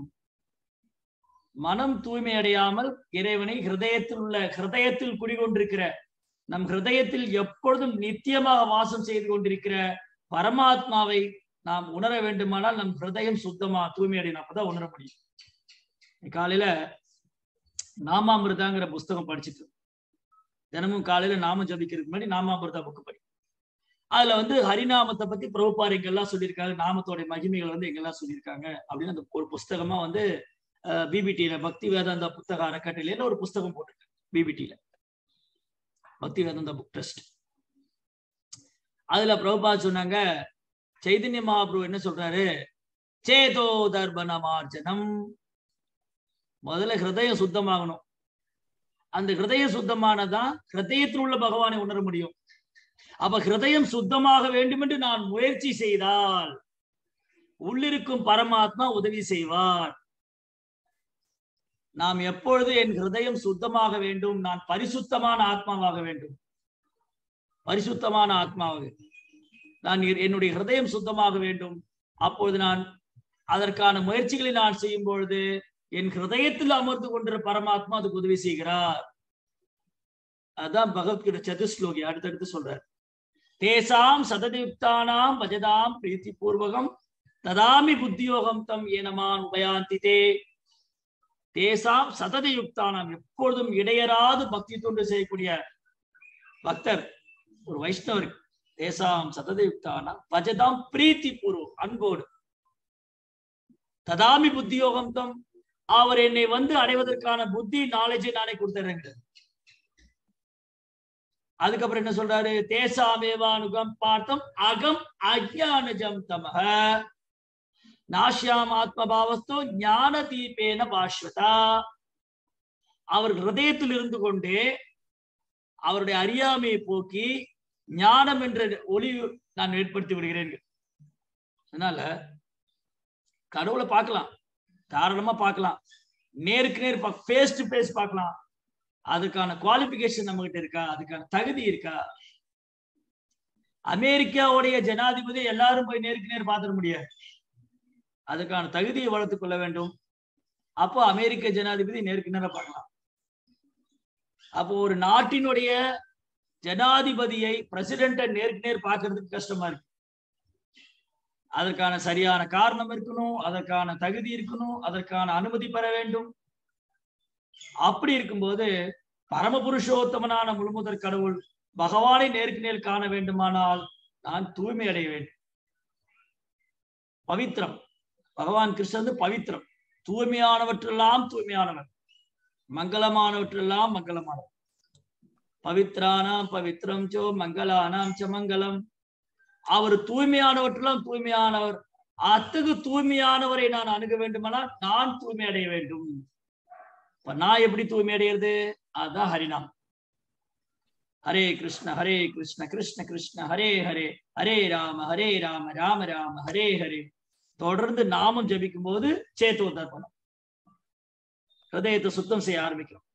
மனம் தூய்மை அடையாமல் இறைவனை ஹிருதயத்தில் உள்ள ஹிருதயத்தில் குடிகொண்டிருக்கிற நம் ஹிருதயத்தில் எப்பொழுதும் நித்தியமாக வாசம் செய்து கொண்டிருக்கிற பரமாத்மாவை நாம் உணர வேண்டுமானால் நம் ஹிருதயம் சுத்தமா தூய்மை அடையணும் அப்பதான் உணர முடியும் காலையில நாமாமிருதாங்கிற புஸ்தகம் படிச்சுட்டு தினமும் காலையில நாமம் ஜபிக்கிறதுக்கு முன்னாடி நாமாமிருதா புக்கு படி அதுல வந்து ஹரிநாமத்தை பத்தி பிரபுபார் எங்கெல்லாம் சொல்லியிருக்காங்க நாமத்தோட மகிமைகள் வந்து எங்கெல்லாம் சொல்லியிருக்காங்க அப்படின்னு அந்த ஒரு புஸ்தகமா வந்து பிபிடியில பக்தி வேதாந்தா புத்தக அறக்கட்டளையில ஒரு புஸ்தகம் போட்டிருக்கு பிபிடியில பக்தி வேதாந்தா புக் ட்ரஸ்ட் அதுல பிரபுபாத் சொன்னாங்க சைதன்ய மகாபிரபு என்ன சொல்றாரு சேதோ தர்பணமார்ஜனம் முதல்ல ஹிருதயம் சுத்தமாகணும் அந்த ஹிருதயம் சுத்தமானதான் ஹிருதயத்தில் உள்ள பகவானை உணர முடியும் அப்ப ஹிருதயம் சுத்தமாக வேண்டும் என்று நான் முயற்சி செய்தால் உள்ளிருக்கும் பரமாத்மா உதவி செய்வார் நாம் எப்பொழுது என் ஹிருதயம் சுத்தமாக வேண்டும் நான் பரிசுத்தமான ஆத்மாவாக வேண்டும் பரிசுத்தமான ஆத்மாவாக நான் என்னுடைய ஹிருதயம் சுத்தமாக வேண்டும் அப்பொழுது நான் அதற்கான முயற்சிகளை நான் செய்யும் பொழுது என் ஹிருதயத்தில் அமர்ந்து கொண்டிருக்கிற பரமாத்மா அதுக்கு உதவி செய்கிறார் அதான் பகவத்கீதை சதுஸ்லோகி அடுத்தடுத்து சொல்றார் தேசாம் சததியுக்தானாம் பஜதாம் பிரீத்தி பூர்வகம் ததாமி புத்தியோகம் தம் ஏனமான் உபயாந்தி தே தேசாம் சததியுக்தானாம் எப்பொழுதும் இடையராது பக்தி தொண்டு செய்யக்கூடிய பக்தர் ஒரு வைஷ்ணவர் தேசாம் சததியுக்தானாம் பஜதாம் பிரீத்தி பூர்வம் அன்போடு ததாமி புத்தி யோகம் தம் அவர் என்னை வந்து அடைவதற்கான புத்தி நாலேஜை நானே கொடுத்துறேங்க அதுக்கப்புறம் என்ன சொல்றாரு தேசாமேவானுகம் பார்த்தம் அகம் அஜானஜம் தமக நாஷ்யாம் ஆத்மபாவஸ்தோ ஞான தீபேன பாஸ்வதா அவர் ஹிருதயத்தில் இருந்து கொண்டே அவருடைய அறியாமையை போக்கி ஞானம் என்ற ஒளி நான் ஏற்படுத்தி விடுகிறேன் அதனால கடவுளை பார்க்கலாம் தாராளமா பார்க்கலாம் நேருக்கு நேர் ஃபேஸ் டு ஃபேஸ் பார்க்கலாம் அதுக்கான குவாலிபிகேஷன் நம்ம கிட்ட இருக்கா அதுக்கான தகுதி இருக்கா அமெரிக்காவுடைய ஜனாதிபதி எல்லாரும் போய் நேருக்கு நேர் பார்த்துட முடியாது அதுக்கான தகுதியை வளர்த்துக் கொள்ள வேண்டும் அப்போ அமெரிக்க ஜனாதிபதி நேருக்கு நேரம் பார்க்கலாம் அப்போ ஒரு நாட்டினுடைய ஜனாதிபதியை பிரசிடென்ட நேருக்கு நேர் பார்க்கறதுக்கு கஷ்டமா இருக்கு அதற்கான சரியான காரணம் இருக்கணும் அதற்கான தகுதி இருக்கணும் அதற்கான அனுமதி பெற வேண்டும் அப்படி இருக்கும்போது பரமபுருஷோத்தமனான முழுமுதற் கடவுள் பகவானை நேருக்கு நேர் காண வேண்டுமானால் நான் தூய்மை அடைய வேண்டும் பவித்திரம் பகவான் கிருஷ்ணன் வந்து பவித்திரம் தூய்மையானவற்றெல்லாம் தூய்மையானவர் மங்களமானவற்றெல்லாம் மங்களமானவர் பவித்ரானாம் பவித்ரம் சோ மங்களானாம் ச மங்களம் அவர் தூய்மையானவற்றெல்லாம் தூய்மையானவர் அத்தகு தூய்மையானவரை நான் அணுக வேண்டுமானால் நான் தூய்மை அடைய வேண்டும் இப்ப நான் எப்படி தூய்மை அடையிறது அதுதான் ஹரிநாம் ஹரே கிருஷ்ண ஹரே கிருஷ்ண கிருஷ்ண கிருஷ்ண ஹரே ஹரே ஹரே ராம ஹரே ராம ராம ராம ஹரே ஹரே தொடர்ந்து நாமம் ஜபிக்கும் போது சேத்து தர்ப்பணம் ஹிருதயத்தை சுத்தம் செய்ய ஆரம்பிக்கிறோம்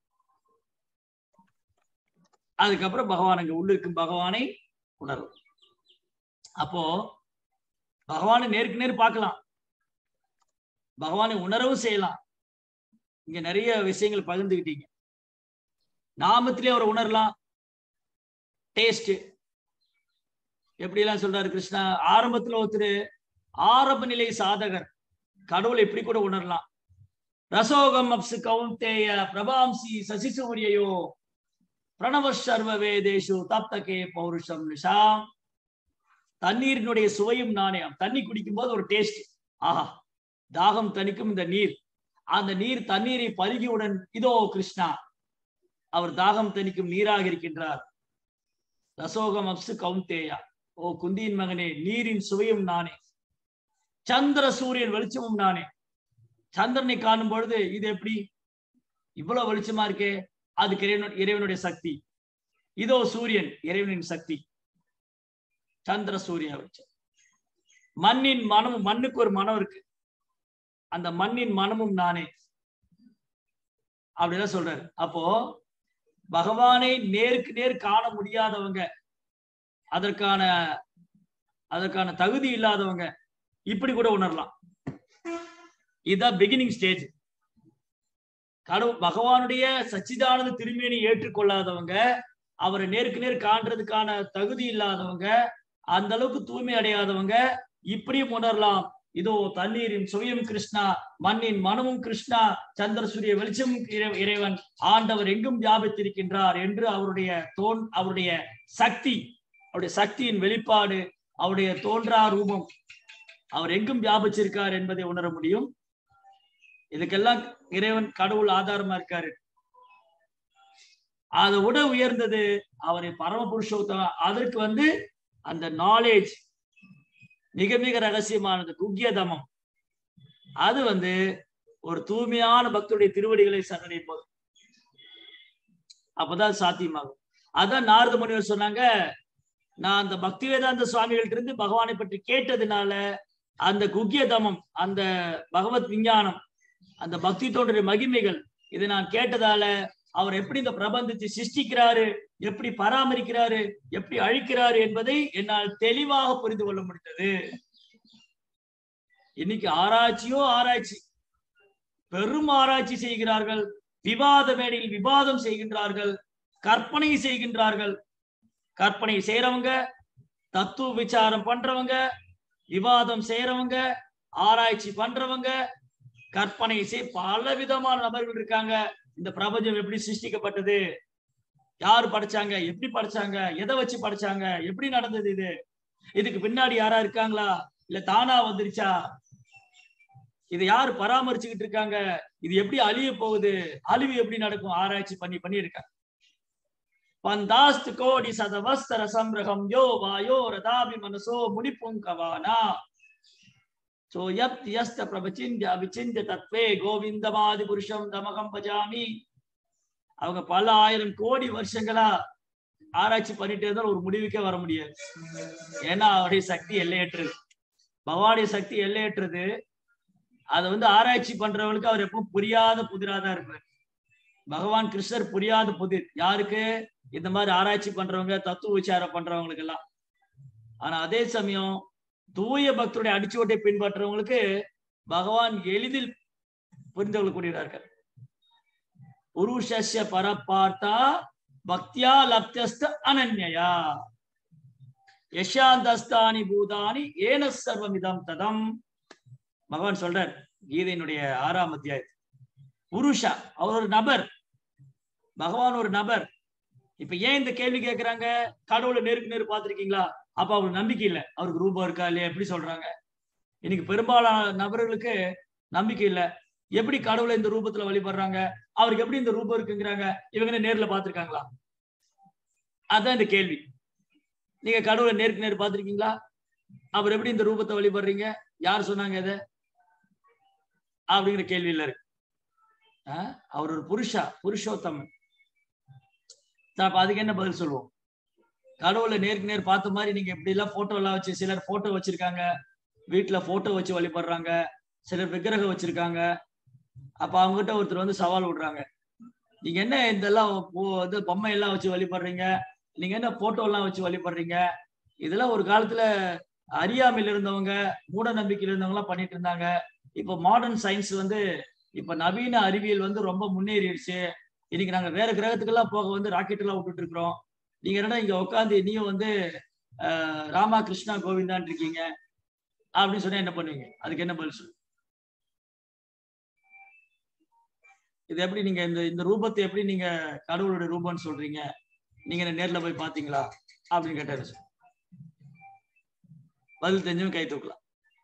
அதுக்கப்புறம் பகவான் அங்க உள்ளிருக்கும் பகவானை உணரும் அப்போ பகவானை நேருக்கு நேர் பார்க்கலாம் பகவானை உணரவும் செய்யலாம் இங்க நிறைய விஷயங்கள் பகிர்ந்துக்கிட்டீங்க நாமத்திலே அவரை உணரலாம் டேஸ்ட் எப்படி எல்லாம் சொல்றாரு கிருஷ்ணா ஆரம்பத்துல ஒருத்தர் ஆரம்ப நிலை சாதகர் கடவுளை எப்படி கூட உணரலாம் ரசோகம் அப்சு கவுந்தேய பிரபாம்சி சசிசூரியோ பிரணவ சர்வ வேதேஷு தப்தகே பௌருஷம் நிஷாம் தண்ணீரினுடைய சுவையும் நானே தண்ணி குடிக்கும் போது ஒரு டேஸ்ட் ஆஹா தாகம் தணிக்கும் இந்த நீர் அந்த நீர் தண்ணீரை பருகியுடன் இதோ கிருஷ்ணா அவர் தாகம் தணிக்கும் நீராக இருக்கின்றார் ரசோகம் அப்சு கவுந்தேயா ஓ குந்தியின் மகனே நீரின் சுவையும் நானே சந்திர சூரியன் வெளிச்சமும் நானே சந்திரனை காணும் பொழுது இது எப்படி இவ்வளவு வெளிச்சமா இருக்கே அதுக்கு இறைவன் இறைவனுடைய சக்தி இதோ சூரியன் இறைவனின் சக்தி சந்திர சூரிய வெளிச்சம் மண்ணின் மனமும் மண்ணுக்கு ஒரு மனம் இருக்கு அந்த மண்ணின் மனமும் நானே அப்படிதான் சொல்றாரு அப்போ பகவானை நேருக்கு நேர் காண முடியாதவங்க அதற்கான அதற்கான தகுதி இல்லாதவங்க இப்படி கூட உணரலாம் இதுதான் பிகினிங் ஸ்டேஜ் கடவுள் பகவானுடைய சச்சிதானந்த திருமேனி ஏற்றுக்கொள்ளாதவங்க அவரை நேருக்கு நேர் காண்றதுக்கான தகுதி இல்லாதவங்க அந்த அளவுக்கு தூய்மை அடையாதவங்க இப்படியும் உணரலாம் இதோ தண்ணீரின் சுவையும் கிருஷ்ணா மண்ணின் மனமும் கிருஷ்ணா சந்திர சூரிய வெளிச்சமும் இறை- இறைவன் ஆண்டவர் எங்கும் வியாபித்திருக்கின்றார் என்று அவருடைய தோன் அவருடைய சக்தி அவருடைய சக்தியின் வெளிப்பாடு அவருடைய தோன்றா ரூபம் அவர் எங்கும் வியாபிச்சிருக்கார் என்பதை உணர முடியும் இதுக்கெல்லாம் இறைவன் கடவுள் ஆதாரமா இருக்காரு அதை விட உயர்ந்தது அவரை பரமபுருஷோத்தம அதற்கு வந்து அந்த நாலேஜ் மிக மிக ரகசியமானது குக்கியதமம் அது வந்து ஒரு தூய்மையான பக்தருடைய திருவடிகளை சரணடையும் போது அப்பதான் சாத்தியமாகும் அதான் நாரத முனிவர் சொன்னாங்க நான் அந்த பக்தி வேதாந்த சுவாமிகள்ட்ட இருந்து பகவானை பற்றி கேட்டதுனால அந்த குக்கிய தமம் அந்த பகவத் விஞ்ஞானம் அந்த பக்தி தோன்றிய மகிமைகள் இதை நான் கேட்டதால அவர் எப்படி இந்த பிரபந்தத்தை சிருஷ்டிக்கிறாரு எப்படி பராமரிக்கிறாரு எப்படி அழிக்கிறாரு என்பதை என்னால் தெளிவாக புரிந்து கொள்ள முடிந்தது இன்னைக்கு ஆராய்ச்சியோ ஆராய்ச்சி பெரும் ஆராய்ச்சி செய்கிறார்கள் விவாத மேடையில் விவாதம் செய்கின்றார்கள் கற்பனை செய்கின்றார்கள் கற்பனை செய்யறவங்க தத்துவ விசாரம் பண்றவங்க விவாதம் செய்யறவங்க ஆராய்ச்சி பண்றவங்க கற்பனை செய் பல விதமான நபர்கள் இருக்காங்க இந்த பிரபஞ்சம் எப்படி சிருஷ்டிக்கப்பட்டது யார் படைச்சாங்க எப்படி படைச்சாங்க எதை வச்சு படைச்சாங்க எப்படி நடந்தது இது இதுக்கு பின்னாடி யாரா இருக்காங்களா இல்ல தானா வந்துருச்சா இதை யாரு பராமரிச்சுக்கிட்டு இருக்காங்க இது எப்படி அழிய போகுது அழிவு எப்படி நடக்கும் ஆராய்ச்சி பண்ணி பண்ணி இருக்காங்க பந்தாஸ்து கோடி சதவஸ்தர சம்ரகம் யோ வாயோ ரதாபி மனசோ முனிப்புங்கவானா சோ யப் யஸ்த பிரபச்சிந்திய அபிச்சிந்திய தத்வே கோவிந்தமாதி புருஷம் தமகம் பஜாமி அவங்க பல ஆயிரம் கோடி வருஷங்களா ஆராய்ச்சி பண்ணிட்டே இருந்தாலும் ஒரு முடிவுக்கே வர முடியாது ஏன்னா அவருடைய சக்தி எல்லையற்றது பகவானுடைய சக்தி எல்லையற்றது அதை வந்து ஆராய்ச்சி பண்றவங்களுக்கு அவர் எப்பவும் புரியாத புதிராதான் இருப்பார் பகவான் கிருஷ்ணர் புரியாத புதிர் யாருக்கு இந்த மாதிரி ஆராய்ச்சி பண்றவங்க தத்துவ விசாரம் பண்றவங்களுக்கு எல்லாம் ஆனா அதே சமயம் தூய பக்தருடைய அடிச்சுவட்டை பின்பற்றவங்களுக்கு பகவான் எளிதில் புரிந்து கொள்ளக்கூடியதா இருக்கார் புருஷஸ்ய பரப்பார்த்தா பக்தியா லப்தியஸ்த அனன்யா யஷாந்தஸ்தானி பூதானி ஏன சர்வமிதம் ததம் பகவான் சொல்றார் கீதையினுடைய ஆறாம் அத்தியாயம் புருஷா அவர் ஒரு நபர் பகவான் ஒரு நபர் இப்ப ஏன் இந்த கேள்வி கேட்கறாங்க கடவுளை நேருக்கு நேரு பார்த்திருக்கீங்களா அப்ப அவருக்கு நம்பிக்கை இல்லை அவருக்கு ரூபம் இருக்கா இல்லையா எப்படி சொல்றாங்க இன்னைக்கு பெரும்பாலான நபர்களுக்கு நம்பிக்கை இல்லை எப்படி கடவுளை இந்த ரூபத்துல வழிபடுறாங்க அவருக்கு எப்படி இந்த ரூபம் இருக்குங்கிறாங்க இவங்க என்ன நேர்ல பார்த்திருக்காங்களா அதான் இந்த கேள்வி நீங்க கடவுளை நேருக்கு நேர் பார்த்திருக்கீங்களா அவர் எப்படி இந்த ரூபத்தை வழிபடுறீங்க யார் சொன்னாங்க இதை அப்படிங்கிற கேள்வியில இருக்கு ஆஹ் அவர் ஒரு புருஷா புருஷோத்தமன் அப்ப அதுக்கு என்ன பதில் சொல்லுவோம் கடவுளை நேருக்கு நேர் பார்த்த மாதிரி நீங்க இப்படி எல்லாம் போட்டோ எல்லாம் வச்சு சிலர் போட்டோ வச்சிருக்காங்க வீட்டுல போட்டோ வச்சு வழிபடுறாங்க சிலர் விக்கிரகம் வச்சிருக்காங்க அப்ப அவங்ககிட்ட ஒருத்தர் வந்து சவால் விடுறாங்க நீங்க என்ன இதெல்லாம் இது பொம்மை எல்லாம் வச்சு வழிபடுறீங்க நீங்க என்ன போட்டோ எல்லாம் வச்சு வழிபடுறீங்க இதெல்லாம் ஒரு காலத்துல அறியாமையில இருந்தவங்க மூட நம்பிக்கையில இருந்தவங்க எல்லாம் பண்ணிட்டு இருந்தாங்க இப்ப மாடர்ன் சயின்ஸ் வந்து இப்ப நவீன அறிவியல் வந்து ரொம்ப முன்னேறிடுச்சு இன்னைக்கு நாங்க வேற கிரகத்துக்கெல்லாம் போக வந்து ராக்கெட் எல்லாம் விட்டுட்டு இருக்கிறோம் நீங்க என்னடா இங்க உட்காந்து நீயும் வந்து ராமா கிருஷ்ணா கோவிந்தான் இருக்கீங்க அப்படின்னு சொன்னா என்ன பண்ணுவீங்க அதுக்கு என்ன பதில் சொல்லு இது எப்படி நீங்க இந்த இந்த ரூபத்தை எப்படி நீங்க கடவுளுடைய ரூபம்னு சொல்றீங்க நீங்க நேர்ல போய் பாத்தீங்களா அப்படின்னு கேட்டாரு பதில் தெரிஞ்சவங்க கை தூக்கலாம்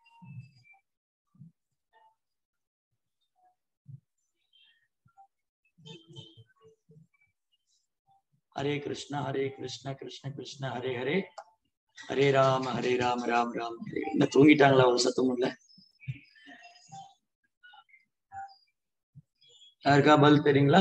ஹரே கிருஷ்ணா ஹரே கிருஷ்ணா கிருஷ்ண கிருஷ்ண ஹரே ஹரே ஹரே ராம ஹரே ராம ராம் ராம் ஹரே என்ன தூங்கிட்டாங்களா ஒரு சத்தம் இல்ல யாருக்கா பதில் தெரியுங்களா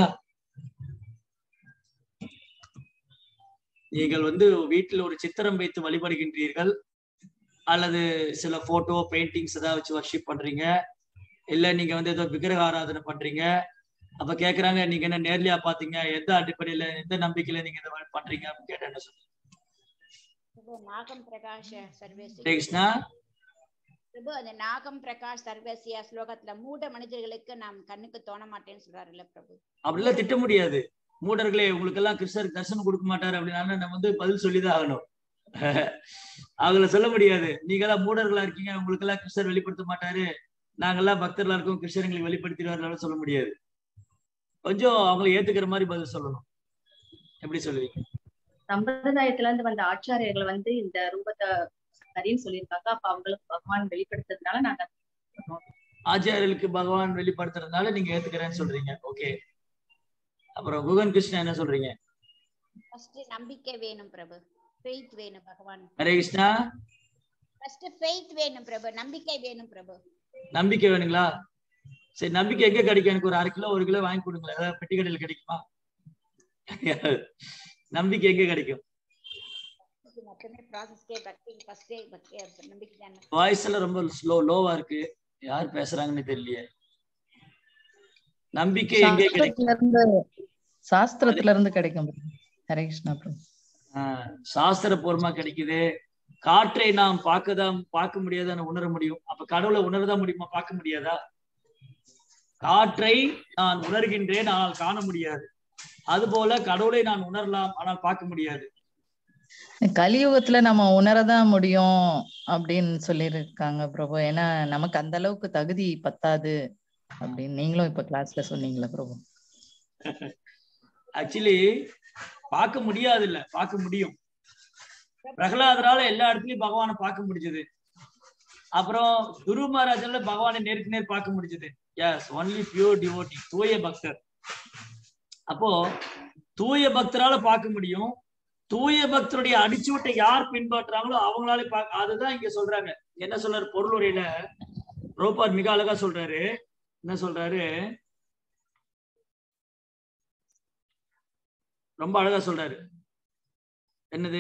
நீங்கள் வந்து வீட்டில் ஒரு சித்திரம் வைத்து வழிபடுகின்றீர்கள் அல்லது சில போட்டோ பெயிண்டிங்ஸ் ஏதாவது வச்சு வர்ஷிப் பண்றீங்க இல்ல நீங்க வந்து ஏதோ விக்கிரக ஆராதனை பண்றீங்க அப்ப கேக்குறாங்க நீங்க என்ன நேர்லயா பாத்தீங்க எந்த அடிப்படையில எந்த நம்பிக்கையில நீங்க இதை பண்றீங்க அப்படின்னு கேட்டா என்ன சொல்றீங்க பிரபு நாகம் பிரகாஷ சர்வேசி ஹரே கிருஷ்ணா பிரபு அந்த நாகம் பிரகாஷ் சர்வேசியா ஸ்லோகத்துல மூட மனிதர்களுக்கு நாம் கண்ணுக்கு தோண மாட்டேன்னு சொல்றாருல்ல பிரபு அப்படிலாம் திட்ட முடியாது மூடர்களே உங்களுக்கு எல்லாம் கிருஷ்ணர் தரிசனம் கொடுக்க மாட்டாரு அப்படின்னாலும் நம்ம வந்து பதில் சொல்லிதான் ஆகணும் அவங்கள சொல்ல முடியாது நீங்க எல்லாம் மூடர்களா இருக்கீங்க உங்களுக்கு எல்லாம் கிருஷ்ணர் வெளிப்படுத்த மாட்டாரு நாங்கெல்லாம் பக்தர்களா இருக்கோம் கிருஷ்ணர் எங்களுக்கு வெளிப்படுத்திடுவாரு சொல்ல முடியாது கொஞ்சம் அவங்களை ஏத்துக்கிற மாதிரி பதில் சொல்லணும் எப்படி சொல்லுவீங்க சம்பிரதாயத்துல இருந்து வந்த ஆச்சாரியர்கள் வந்து இந்த ரூபத்தை சரின்னு சொல்லியிருக்காங்க அப்ப அவங்களுக்கு பகவான் வெளிப்படுத்துறதுனால நாங்க ஆச்சாரியர்களுக்கு பகவான் வெளிப்படுத்துறதுனால நீங்க ஏத்துக்கிறேன்னு சொல்றீங்க ஓகே அப்புறம் குகன் கிருஷ்ணா என்ன சொல்றீங்க ஃபர்ஸ்ட் நம்பிக்கை வேணும் பிரபு ஃபெய்த் வேணும் பகவான் ஹரே கிருஷ்ணா ஃபர்ஸ்ட் ஃபெய்த் வேணும் பிரபு நம்பிக்கை வேணும் பிரபு நம்பிக்கை வேணுங்களா சரி நம்பிக்கை எங்க கிடைக்கும் எனக்கு ஒரு அரை கிலோ ஒரு கிலோ வாங்கி கொடுங்களேன் ஏதாவது பெட்டி கடையில் கிடைக்குமா நம்பிக்கை எங்க கிடைக்கும் மட்டுமே ப்ராசஸ்க்கே பக்தி ஃபர்ஸ்டே பக்தி நம்பிக்கை தானே வாய்ஸ் எல்லாம் ரொம்ப ஸ்லோ லோவா இருக்கு யார் பேசுறாங்கன்னு தெரியலையே நம்பிக்கை எங்கே கிடைக்கும் சாஸ்திரத்துல இருந்து சாஸ்திரத்துல இருந்து கிடைக்கும் ஹரே கிருஷ்ணா பிரபு ஆஹ் சாஸ்திரபூர்வமா கிடைக்குது காற்றை நாம் பார்க்கதான் பார்க்க முடியாதான்னு உணர முடியும் அப்ப கடவுளை உணரதான் முடியுமா பார்க்க முடியாதா காற்றை நான் உணர்கின்றேன் ஆனால் காண முடியாது அதுபோல கடவுளை நான் உணரலாம் ஆனால் பார்க்க முடியாது கலியுகத்துல நம்ம உணரதான் முடியும் அப்படின்னு சொல்லியிருக்காங்க பிரபு ஏன்னா நமக்கு அந்த அளவுக்கு தகுதி பத்தாது அப்படின்னு நீங்களும் இப்ப கிளாஸ்ல சொன்னீங்களா பிரபு ஆக்சுவலி பார்க்க முடியாது இல்ல பார்க்க முடியும் பிரகலாதரால எல்லா இடத்துலயும் பகவானை பார்க்க முடிஞ்சது அப்புறம் குரு மகாராஜால பகவானை நேருக்கு நேர் பார்க்க முடிஞ்சது எஸ் ஒன்லி பியூர் டிவோட்டி தூய பக்தர் அப்போ தூய பக்தரால பார்க்க முடியும் தூய பக்தருடைய அடிச்சுவட்டை யார் பின்பற்றாங்களோ அவங்களால பார்க்க அதுதான் இங்க சொல்றாங்க என்ன சொல்றாரு பொருளுரையில ரோபார் மிக அழகா சொல்றாரு என்ன சொல்றாரு ரொம்ப அழகா சொல்றாரு என்னது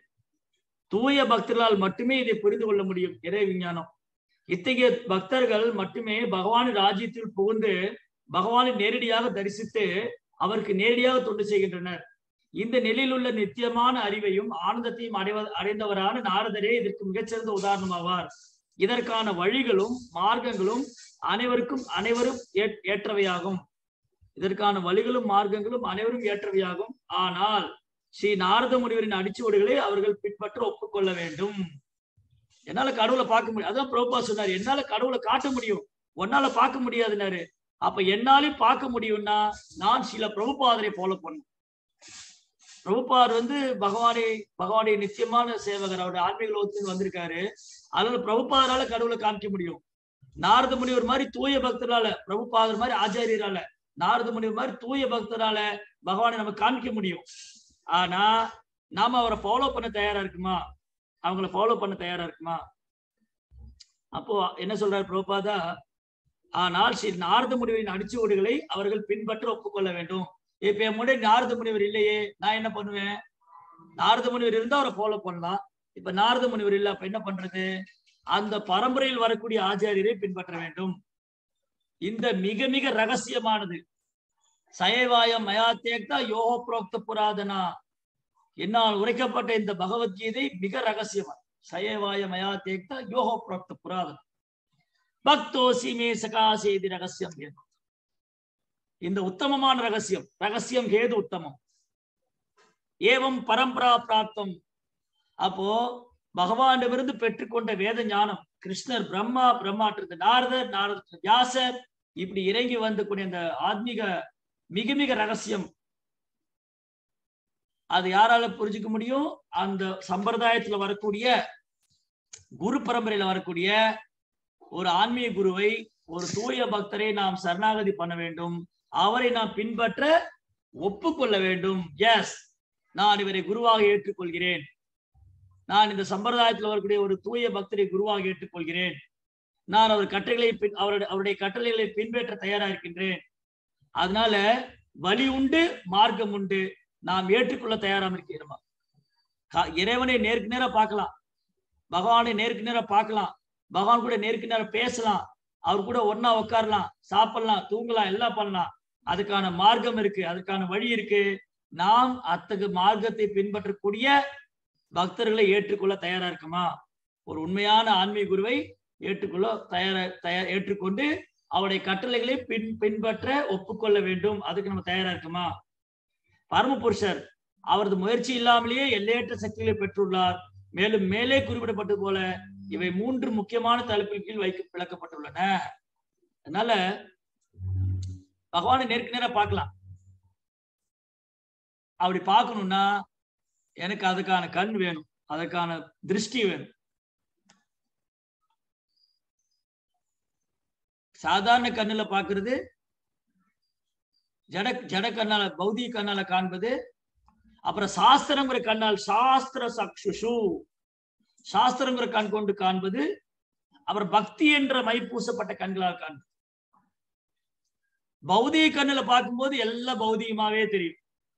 தூய பக்தர்களால் மட்டுமே இதை புரிந்து கொள்ள முடியும் இறை விஞ்ஞானம் இத்தகைய பக்தர்கள் மட்டுமே பகவான் ராஜ்யத்தில் புகுந்து பகவானை நேரடியாக தரிசித்து அவருக்கு நேரடியாக தொண்டு செய்கின்றனர் இந்த நிலையில் உள்ள நித்தியமான அறிவையும் ஆனந்தத்தையும் அடைவ அடைந்தவரான நாரதரே இதற்கு மிகச்சிறந்த உதாரணமாவார் இதற்கான வழிகளும் மார்க்கங்களும் அனைவருக்கும் அனைவரும் ஏற்- ஏற்றவையாகும் இதற்கான வழிகளும் மார்க்கங்களும் அனைவரும் ஏற்றவையாகும் ஆனால் ஸ்ரீ நாரத முனிவரின் அடிச்சுவடுகளை அவர்கள் பின்பற்ற ஒப்புக்கொள்ள வேண்டும் என்னால கடவுளை பார்க்க முடியும் அதான் பிரபா சொன்னாரு என்னால கடவுளை காட்ட முடியும் உன்னால பார்க்க முடியாதுன்னாரு அப்ப என்னாலே பார்க்க முடியும்னா நான் சில பிரபுபாதரை ஃபாலோ பண்ணும் பிரபுபார் வந்து பகவானை பகவானுடைய நிச்சயமான சேவகர் அவருடைய ஆன்மீக லோகத்துக்கு வந்திருக்காரு அதனால பிரபுபாதரால கடவுளை காமிக்க முடியும் நாரத முனிவர் மாதிரி தூய பக்தரால பிரபுபாதர் மாதிரி ஆச்சாரியரால நாரத முனிவர் மாதிரி தூய பக்தரால பகவானை நம்ம காமிக்க முடியும் ஆனா நாம அவரை ஃபாலோ பண்ண தயாரா இருக்குமா அவங்கள ஃபாலோ பண்ண தயாரா இருக்குமா அப்போ என்ன சொல்றாரு பிரபுபாதா ஆனால் ஸ்ரீ நாரத முனிவரின் அடிச்சுவடுகளை அவர்கள் பின்பற்ற ஒப்புக்கொள்ள வேண்டும் இப்ப என் முன்னாடி நாரத முனிவர் இல்லையே நான் என்ன பண்ணுவேன் நாரத முனிவர் இருந்தா அவரை ஃபாலோ பண்ணலாம் இப்ப நாரத முனிவர் இல்ல அப்ப என்ன பண்றது அந்த பரம்பரையில் வரக்கூடிய ஆச்சாரியரை பின்பற்ற வேண்டும் இந்த மிக மிக ரகசியமானது சயவாயம் மயாத்தேக்தா யோக புரோக்த புராதனா என்னால் உரைக்கப்பட்ட இந்த பகவத்கீதை மிக ரகசியமா சயவாய மயா தேக்தா யோக புரோக்த புராதன பக்தோசி மே சகாசேதி ரகசியம் ஹேது இந்த உத்தமமான ரகசியம் ரகசியம் ஹேது உத்தமம் ஏவம் பரம்பரா பிராப்தம் அப்போ பகவானிடமிருந்து பெற்றுக்கொண்ட வேத ஞானம் கிருஷ்ணர் பிரம்மா பிரம்மாற்றது நாரதர் நாரத வியாசர் இப்படி இறங்கி வந்து கூடிய அந்த ஆத்மீக மிக மிக ரகசியம் அது யாரால புரிஞ்சுக்க முடியும் அந்த சம்பிரதாயத்துல வரக்கூடிய குரு பரம்பரையில வரக்கூடிய ஒரு ஆன்மீக குருவை ஒரு தூய பக்தரை நாம் சரணாகதி பண்ண வேண்டும் அவரை நாம் பின்பற்ற ஒப்புக்கொள்ள வேண்டும் எஸ் நான் இவரை குருவாக ஏற்றுக்கொள்கிறேன் நான் இந்த சம்பிரதாயத்தில் வரக்கூடிய ஒரு தூய பக்தரை குருவாக ஏற்றுக்கொள்கிறேன் நான் அவர் கட்டளைகளை பின் அவருடைய அவருடைய கட்டளைகளை பின்பற்ற தயாரா இருக்கின்றேன் அதனால வழி உண்டு மார்க்கம் உண்டு நாம் ஏற்றுக்கொள்ள தயாராக இருக்கிறோமா கா- இறைவனை நேருக்கு நேரா பார்க்கலாம் பகவானை நேருக்கு நேரா பார்க்கலாம் பகவான் கூட நேருக்கு நேரம் பேசலாம் அவர் கூட ஒண்ணா உட்காரலாம் சாப்பிடலாம் தூங்கலாம் எல்லாம் பண்ணலாம் அதுக்கான மார்க்கம் இருக்கு அதுக்கான வழி இருக்கு நாம் அத்தகு மார்க்கத்தை பின்பற்றக்கூடிய பக்தர்களை ஏற்றுக்கொள்ள தயாரா இருக்குமா ஒரு உண்மையான ஆன்மீக குருவை ஏற்றுக்கொள்ள தயாரா தயார் ஏற்றுக்கொண்டு அவருடைய கட்டளைகளை பின் பின்பற்ற ஒப்புக்கொள்ள வேண்டும் அதுக்கு நம்ம தயாரா இருக்குமா பரமபுருஷர் அவரது முயற்சி இல்லாமலேயே எல்லையற்ற சக்திகளை பெற்றுள்ளார் மேலும் மேலே குறிப்பிடப்பட்டது போல இவை மூன்று முக்கியமான தலைப்பின் கீழ் வைக்க விளக்கப்பட்டுள்ளன அதனால பகவானை நேருக்கு நேரா பார்க்கலாம் அப்படி பார்க்கணும்னா எனக்கு அதுக்கான கண் வேணும் அதுக்கான திருஷ்டி வேணும் சாதாரண கண்ணுல பாக்குறது ஜட ஜட கண்ணால பௌதிக கண்ணால காண்பது அப்புறம் சாஸ்திரங்கிற கண்ணால் சாஸ்திர சக்ஷுஷு சாஸ்திரங்கிற கண் கொண்டு காண்பது அப்புறம் பக்தி என்ற மை பூசப்பட்ட கண்களால் காண்பது பௌதிக கண்ணுல பார்க்கும்போது எல்லாம் பௌதிகமாவே தெரியும்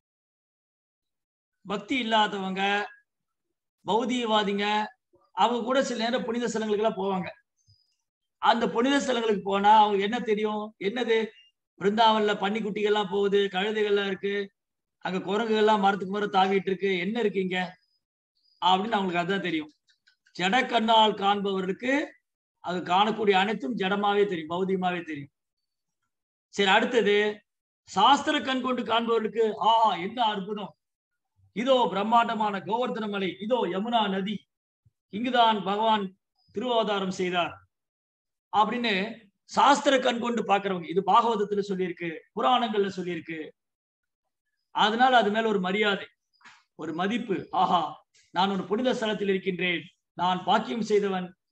பக்தி இல்லாதவங்க பௌதிகவாதிங்க அவங்க கூட சில நேரம் புனித ஸ்தலங்களுக்கு எல்லாம் போவாங்க அந்த புனித ஸ்தலங்களுக்கு போனா அவங்க என்ன தெரியும் என்னது பிருந்தாவன்ல பன்னிக்குட்டிகள்லாம் போகுது கழுதைகள்லாம் இருக்கு அங்க குரங்குகள்லாம் மரத்துக்கு மரம் தாவிட்டு இருக்கு என்ன இருக்கு இங்க அப்படின்னு அவங்களுக்கு அதான் தெரியும் ஜட கண்ணால் காண்பவர்களுக்கு அது காணக்கூடிய அனைத்தும் ஜடமாவே தெரியும் பௌதிகமாவே தெரியும் சரி அடுத்தது சாஸ்திர கண் கொண்டு காண்பவர்களுக்கு ஆஹா என்ன அற்புதம் இதோ பிரம்மாண்டமான கோவர்தன மலை இதோ யமுனா நதி இங்குதான் பகவான் திருவாதாரம் செய்தார் அப்படின்னு சாஸ்திர கண் கொண்டு பாக்குறவங்க இது பாகவதத்துல சொல்லியிருக்கு புராணங்கள்ல சொல்லியிருக்கு அதனால அது மேல ஒரு மரியாதை ஒரு மதிப்பு ஆஹா நான் ஒரு புனித ஸ்தலத்தில் இருக்கின்றேன் நான் பாக்கியம் செய்தவன்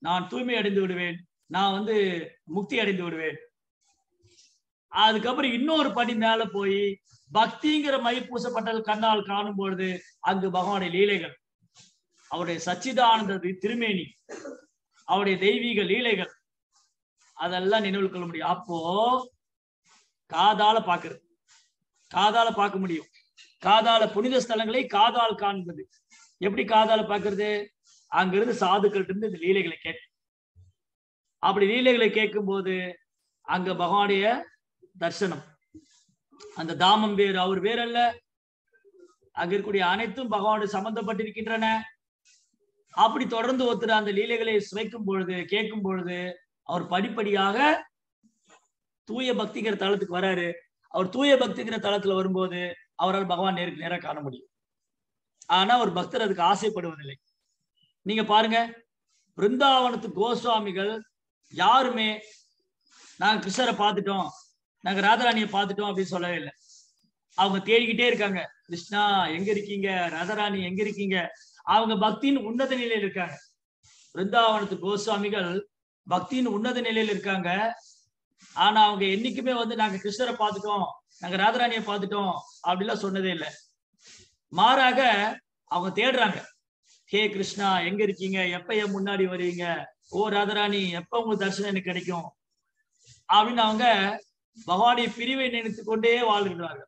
நான் தூய்மை அடைந்து விடுவேன் நான் வந்து முக்தி அடைந்து விடுவேன் அதுக்கப்புறம் இன்னொரு படி மேல போய் பக்திங்கிற மை பூசப்பட்ட கண்ணால் காணும் பொழுது அங்கு பகவானுடைய லீலைகள் அவருடைய சச்சிதானந்த தி- திருமேனி அவருடைய தெய்வீக லீலைகள் அதெல்லாம் நினைவு கொள்ள முடியும் அப்போ காதால பாக்குறது காதால பார்க்க முடியும் காதால புனித ஸ்தலங்களை காதால் காண்பது எப்படி காதால பாக்குறது அங்கிருந்து சாதுக்கள்ட்ட இருந்து இந்த லீலைகளை கேட்க அப்படி லீலைகளை கேட்கும் போது அங்க பகவானுடைய தர்சனம் அந்த தாமம் வேறு அவர் வேறல்ல அங்க இருக்கக்கூடிய அனைத்தும் பகவானோடு சம்பந்தப்பட்டிருக்கின்றன அப்படி தொடர்ந்து ஒருத்தர் அந்த லீலைகளை சுவைக்கும் பொழுது கேட்கும் பொழுது அவர் படிப்படியாக தூய பக்திங்கிற தளத்துக்கு வராரு அவர் தூய பக்திங்கிற தளத்துல வரும்போது அவரால் பகவான் நேருக்கு நேரா காண முடியும் ஆனா ஒரு பக்தர் அதுக்கு ஆசைப்படுவதில்லை நீங்க பாருங்க பிருந்தாவனத்து கோஸ்வாமிகள் யாருமே நாங்க கிருஷ்ணரை பார்த்துட்டோம் நாங்க ராதாராணியை பார்த்துட்டோம் அப்படின்னு சொல்லவே இல்லை அவங்க தேடிக்கிட்டே இருக்காங்க கிருஷ்ணா எங்க இருக்கீங்க ராதாராணி எங்க இருக்கீங்க அவங்க பக்தியின் உன்னத நிலையில இருக்காங்க பிருந்தாவனத்து கோஸ்வாமிகள் பக்தியின் உன்னத நிலையில இருக்காங்க ஆனா அவங்க என்னைக்குமே வந்து நாங்க கிருஷ்ணரை பார்த்துட்டோம் நாங்க ராதாராணியை பார்த்துட்டோம் அப்படிலாம் சொன்னதே இல்லை மாறாக அவங்க தேடுறாங்க ஹே கிருஷ்ணா எங்க இருக்கீங்க எப்ப என் முன்னாடி வருவீங்க ஓ ராதாராணி எப்ப உங்களுக்கு தரிசனம் எனக்கு கிடைக்கும் அப்படின்னு அவங்க பகவானுடைய பிரிவை நினைத்து கொண்டே வாழ்கிறார்கள்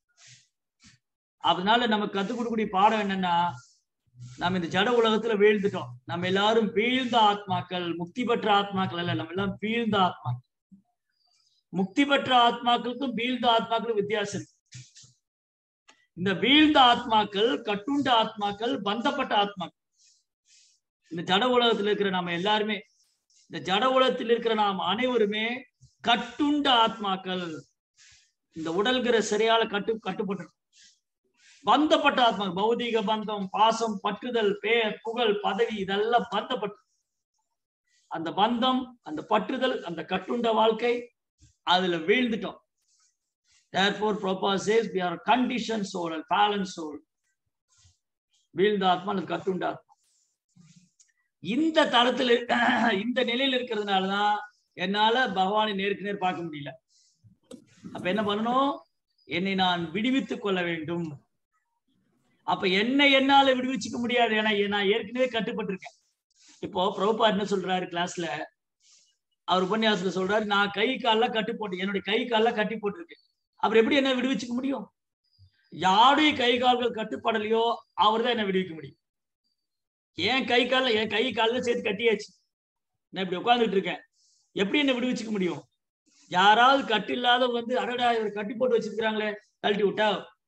அதனால நமக்கு கத்துக் கொடுக்கக்கூடிய பாடம் என்னன்னா நம்ம இந்த ஜட உலகத்துல வீழ்ந்துட்டோம் நம்ம எல்லாரும் வீழ்ந்த ஆத்மாக்கள் முக்தி பெற்ற ஆத்மாக்கள் அல்ல நம்ம எல்லாம் வீழ்ந்த ஆத்மாக்கள் முக்தி பெற்ற ஆத்மாக்களுக்கும் வீழ்ந்த ஆத்மாக்களுக்கும் வித்தியாசம் இருக்கு இந்த வீழ்ந்த ஆத்மாக்கள் கட்டுண்ட ஆத்மாக்கள் பந்தப்பட்ட ஆத்மாக்கள் இந்த ஜட உலகத்துல இருக்கிற நாம எல்லாருமே இந்த ஜட உலகத்தில் இருக்கிற நாம் அனைவருமே கட்டுண்ட ஆத்மாக்கள் இந்த உடல்கிற சரியால கட்டு கட்டுப்பட்டு பந்தப்பட்ட ஆத்மா பௌதீக பந்தம் பாசம் பற்றுதல் பேர் புகழ் பதவி இதெல்லாம் பந்தப்பட்டு அந்த பந்தம் அந்த பற்றுதல் அந்த கட்டுண்ட வாழ்க்கை அதுல வீழ்ந்துட்டோம் therefore Prabhupada says we are a conditioned soul a balanced soul வீழ்ந்த ஆத்மா அல்லது கட்டுண்ட ஆத்மா இந்த தளத்துல இந்த நிலையில இருக்கிறதுனாலதான் என்னால பகவானை நேருக்கு நேர் பார்க்க முடியல அப்ப என்ன பண்ணணும் என்னை நான் விடுவித்துக் கொள்ள வேண்டும் அப்ப என்னை என்னால விடுவிச்சுக்க முடியாது ஏன்னா நான் ஏற்கனவே கட்டுப்பட்டிருக்கேன் இப்போ பிரபுபா என்ன சொல்றாரு கிளாஸ்ல அவர் உபன்யாசத்துல சொல்றாரு நான் கை கால்லாம் கட்டி போட்டேன் என்னுடைய கை கால்லாம் கட்டி போட்டிருக்கேன் அப்புறம் எப்படி என்ன விடுவிச்சுக்க முடியும் யாருடைய கை கால்கள் கட்டுப்படலையோ அவர் தான் என்ன விடுவிக்க முடியும் என் கை காலில் என் கை காலில் சேர்த்து கட்டியாச்சு நான் இப்படி உட்கார்ந்துட்டு இருக்கேன் எப்படி என்ன விடுவிச்சுக்க முடியும் யாராவது கட்டு இல்லாத வந்து அடடா இவர் கட்டி போட்டு வச்சிருக்கிறாங்களே கழட்டி விட்டா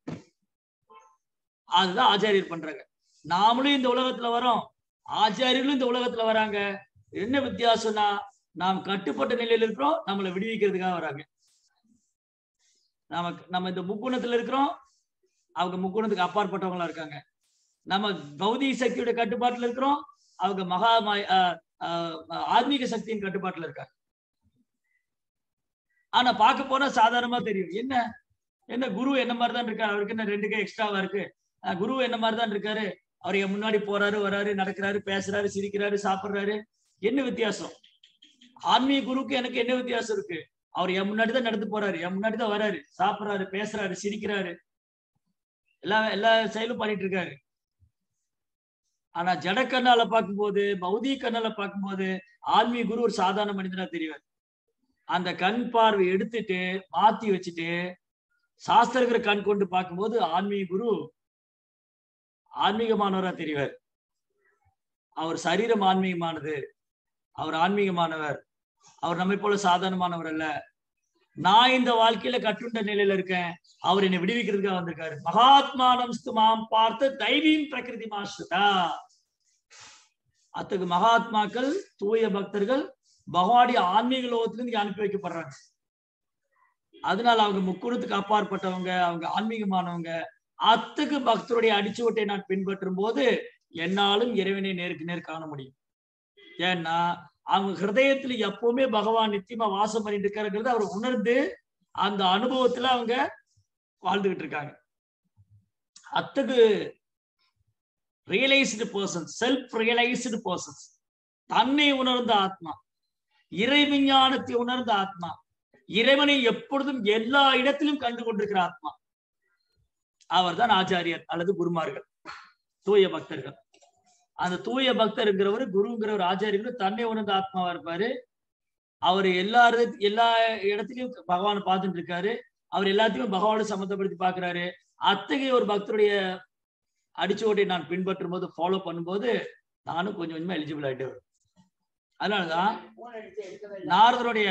அதுதான் ஆச்சாரியர் பண்றாங்க நாமளும் இந்த உலகத்துல வரோம் ஆச்சாரியர்களும் இந்த உலகத்துல வராங்க என்ன வித்தியாசம்னா நாம் கட்டுப்பட்ட நிலையில இருக்கிறோம் நம்மளை விடுவிக்கிறதுக்காக வராங்க நமக்கு நம்ம இந்த முக்குணத்துல இருக்கிறோம் அவங்க முக்குணத்துக்கு அப்பாற்பட்டவங்களா இருக்காங்க நம்ம பௌதிக சக்தியோட கட்டுப்பாட்டுல இருக்கிறோம் அவங்க மகா மா- ஆஹ் ஆஹ் ஆத்மீக சக்தியின் கட்டுப்பாட்டுல இருக்காங்க ஆனா பார்க்க போனா சாதாரணமா தெரியும் என்ன என்ன குரு என்ன மாதிரி தான் இருக்காரு அவருக்கு என்ன ரெண்டு கை எக்ஸ்ட்ராவா இருக்கு ஆஹ் குரு என்ன மாதிரி தான் இருக்காரு அவர் என் முன்னாடி போறாரு வராரு நடக்கிறாரு பேசுறாரு சிரிக்கிறாரு சாப்பிடுறாரு என்ன வித்தியாசம் ஆன்மீக குருவுக்கு எனக்கு என்ன வித்தியாசம் இருக்கு அவர் என் முன்னாடி தான் நடந்து போறாரு என் முன்னாடி தான் வராரு சாப்பிடுறாரு பேசுறாரு சிரிக்கிறாரு எல்லா எல்லா செயலும் பண்ணிட்டு இருக்காரு ஆனா ஜட கண்ணால பார்க்கும்போது பௌதிக கண்ணால பார்க்கும்போது ஆன்மீக குரு ஒரு சாதாரண மனிதனா தெரிவார் அந்த கண் பார்வை எடுத்துட்டு மாத்தி வச்சுட்டு சாஸ்திரங்கிற கண் கொண்டு பார்க்கும்போது ஆன்மீக குரு ஆன்மீகமானவரா தெரிவார் அவர் சரீரம் ஆன்மீகமானது அவர் ஆன்மீகமானவர் அவர் நம்மை போல சாதாரணமானவர் அல்ல நான் இந்த வாழ்க்கையில கட்டுண்ட நிலையில இருக்கேன் அவர் என்னை விடுவிக்கிறதுக்காக வந்திருக்காரு மகாத்மானம் மாம் பார்த்து தெய்வீம் பிரகிருதி மாஸ்டா அத்தகு மகாத்மாக்கள் தூய பக்தர்கள் பகவானுடைய ஆன்மீக லோகத்திலிருந்து இங்க அனுப்பி வைக்கப்படுறாங்க அதனால அவங்க முக்குணத்துக்கு அப்பாற்பட்டவங்க அவங்க ஆன்மீகமானவங்க அத்தகு பக்தருடைய அடிச்சுவட்டை நான் பின்பற்றும் போது என்னாலும் இறைவனை நேருக்கு நேர் காண முடியும் ஏன்னா அவங்க ஹிருதயத்துல எப்பவுமே பகவான் நித்தியமா வாசம் பண்ணிட்டு இருக்காருங்கிறது அவர் உணர்ந்து அந்த அனுபவத்துல அவங்க வாழ்ந்துகிட்டு இருக்காங்க அத்தகு realised person self realised persons தன்னை உணர்ந்த ஆத்மா இறை விஞ்ஞானத்தை உணர்ந்த ஆத்மா இறைவனை எப்பொழுதும் எல்லா இடத்திலும் கண்டு கொண்டிருக்கிற ஆத்மா அவர்தான் ஆச்சாரியர் அல்லது குருமார்கள் தூய பக்தர்கள் அந்த தூய பக்தருங்கிறவர் குருங்கிறவர் ஆச்சாரியர் தன்னை உணர்ந்த ஆத்மாவா இருப்பாரு அவர் எல்லா இடத்து- எல்லா இடத்துலயும் பகவானை பார்த்துட்டு இருக்காரு அவர் எல்லாத்தையும் பகவானோட சம்மந்தப்படுத்தி பார்க்கிறாரு அத்தகைய ஒரு பக்தருடைய அடிச்சுவட்டை நான் பின்பற்றும் போது ஃபாலோ பண்ணும்போது நானும் கொஞ்சம் கொஞ்சமா எலிஜிபிள் ஆயிட்டு வருவேன் அதனாலதான் நாரதருடைய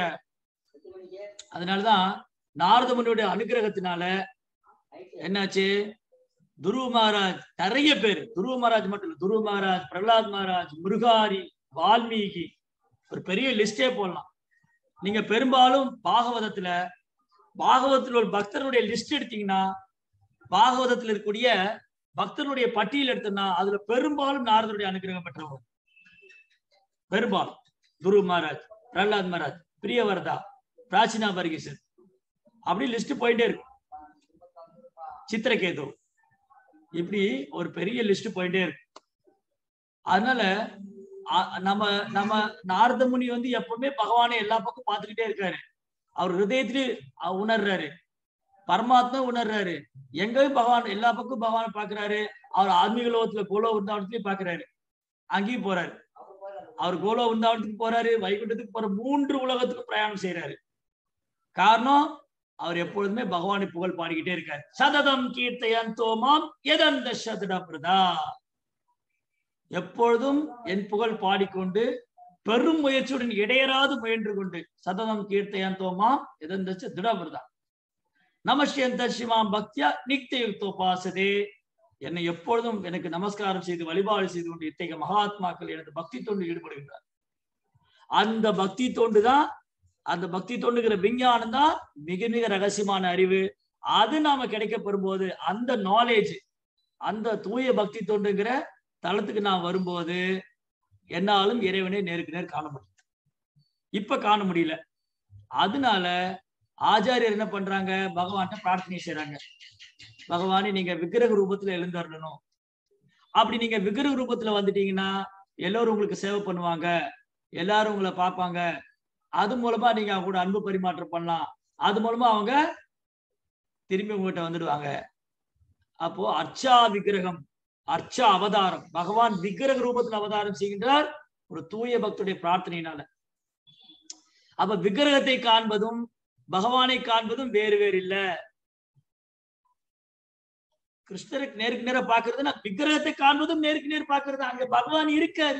அதனாலதான் நாரத முனியுடைய அனுகிரகத்தினால என்னாச்சு துருவ மகாராஜ் நிறைய பேர் துருவ மகாராஜ் மட்டும் இல்ல துருவ மகாராஜ் பிரகலாத் மகாராஜ் முருகாரி வால்மீகி ஒரு பெரிய லிஸ்டே போடலாம் நீங்க பெரும்பாலும் பாகவதத்துல பாகவதத்துல ஒரு பக்தருடைய லிஸ்ட் எடுத்தீங்கன்னா பாகவதத்துல இருக்கக்கூடிய பக்தருடைய பட்டியல் எடுத்தோம்னா அதுல பெரும்பாலும் நாரதருடைய அனுகிரகம் பெற்றவங்க பெரும்பாலும் குரு மகாராஜ் பிரகலாத் மகாராஜ் பிரியவரதா பிராச்சீனா பர்கிசன் அப்படி லிஸ்ட் போயிட்டே இருக்கு சித்திரகேது இப்படி ஒரு பெரிய லிஸ்ட் போயிட்டே இருக்கு அதனால அ- நம்ம நம்ம நாரத முனி வந்து எப்பவுமே பகவானை எல்லா பக்கம் பார்த்துக்கிட்டே இருக்காரு அவர் ஹிருதயத்திலே அ- உணர்றாரு பரமாத்மா உணர்றாரு எங்கேயும் பகவான் எல்லா பக்கம் பகவானை பாக்குறாரு அவர் ஆன்மீக லோகத்துல கோலோ விருந்தாவனத்திலயும் பாக்குறாரு அங்கேயும் போறாரு அவர் கோலோ விருந்தாவனத்துக்கு போறாரு வைகுண்டத்துக்கு போற மூன்று உலகத்துக்கு பிரயாணம் செய்யறாரு காரணம் அவர் எப்பொழுதுமே பகவானை புகழ் பாடிக்கிட்டே இருக்காரு சததம் கீர்த்தயன் தோமாம் எதந்த சதுட பிரதா எப்பொழுதும் என் புகழ் பாடிக்கொண்டு பெரும் முயற்சியுடன் இடையராது முயன்று கொண்டு சததம் கீர்த்தயன் தோமாம் எதந்த திடபிரதா நமஸ்யந்த சிவாம் பக்தியா நித்தியுக்தோபாசதே என்னை எப்பொழுதும் எனக்கு நமஸ்காரம் செய்து வழிபாடு செய்து கொண்டு இத்தகைய மகாத்மாக்கள் எனது பக்தி தொண்டு ஈடுபடுகின்றார் அந்த பக்தி தொண்டு தான் அந்த பக்தி தொண்டுங்கிற விஞ்ஞானம் தான் மிக மிக ரகசியமான அறிவு அது நாம கிடைக்க பெறும்போது அந்த நாலேஜ் அந்த தூய பக்தி தொண்டுங்கிற தளத்துக்கு நான் வரும்போது என்னாலும் இறைவனை நேருக்கு நேர் காண முடியும் இப்ப காண முடியல அதனால ஆச்சாரியர் என்ன பண்றாங்க பகவான்கிட்ட பிரார்த்தனை செய்றாங்க பகவானே நீங்க விக்கிரக ரூபத்துல எழுந்தரணும் அப்படி நீங்க விக்கிரக ரூபத்துல வந்துட்டீங்கன்னா எல்லாரும் உங்களுக்கு சேவை பண்ணுவாங்க எல்லாரும் உங்களை பார்ப்பாங்க அது மூலமா நீங்க அவங்க கூட அன்பு பரிமாற்றம் பண்ணலாம் அது மூலமா அவங்க திரும்பி உங்ககிட்ட வந்துடுவாங்க அப்போ அர்ச்சா விக்கிரகம் அர்ச்சா அவதாரம் பகவான் விக்கிரக ரூபத்தில் அவதாரம் செய்கின்றார் ஒரு தூய பக்தருடைய பிரார்த்தனையினால அப்ப விக்கிரகத்தை காண்பதும் பகவானை காண்பதும் வேறு வேறு இல்ல கிருஷ்ணருக்கு நேருக்கு நேர பாக்குறதுன்னா விக்கிரகத்தை காண்பதும் நேருக்கு நேர் பாக்குறது அங்க பகவான் இருக்காரு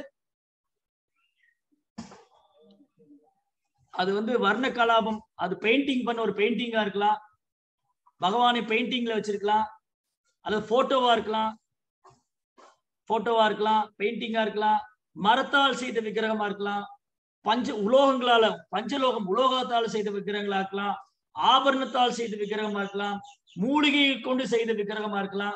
அது வந்து வர்ண கலாபம் அது பெயிண்டிங் பண்ண ஒரு பெயிண்டிங்கா இருக்கலாம் பகவானை பெயிண்டிங்ல வச்சிருக்கலாம் அல்லது போட்டோவா இருக்கலாம் போட்டோவா இருக்கலாம் பெயிண்டிங்கா இருக்கலாம் மரத்தால் செய்த விக்கிரகமா இருக்கலாம் பஞ்ச உலோகங்களால பஞ்சலோகம் உலோகத்தால் செய்த விக்கிரகங்களா இருக்கலாம் ஆபரணத்தால் செய்த விக்கிரகமா இருக்கலாம் மூலிகையை கொண்டு செய்த விக்கிரகமா இருக்கலாம்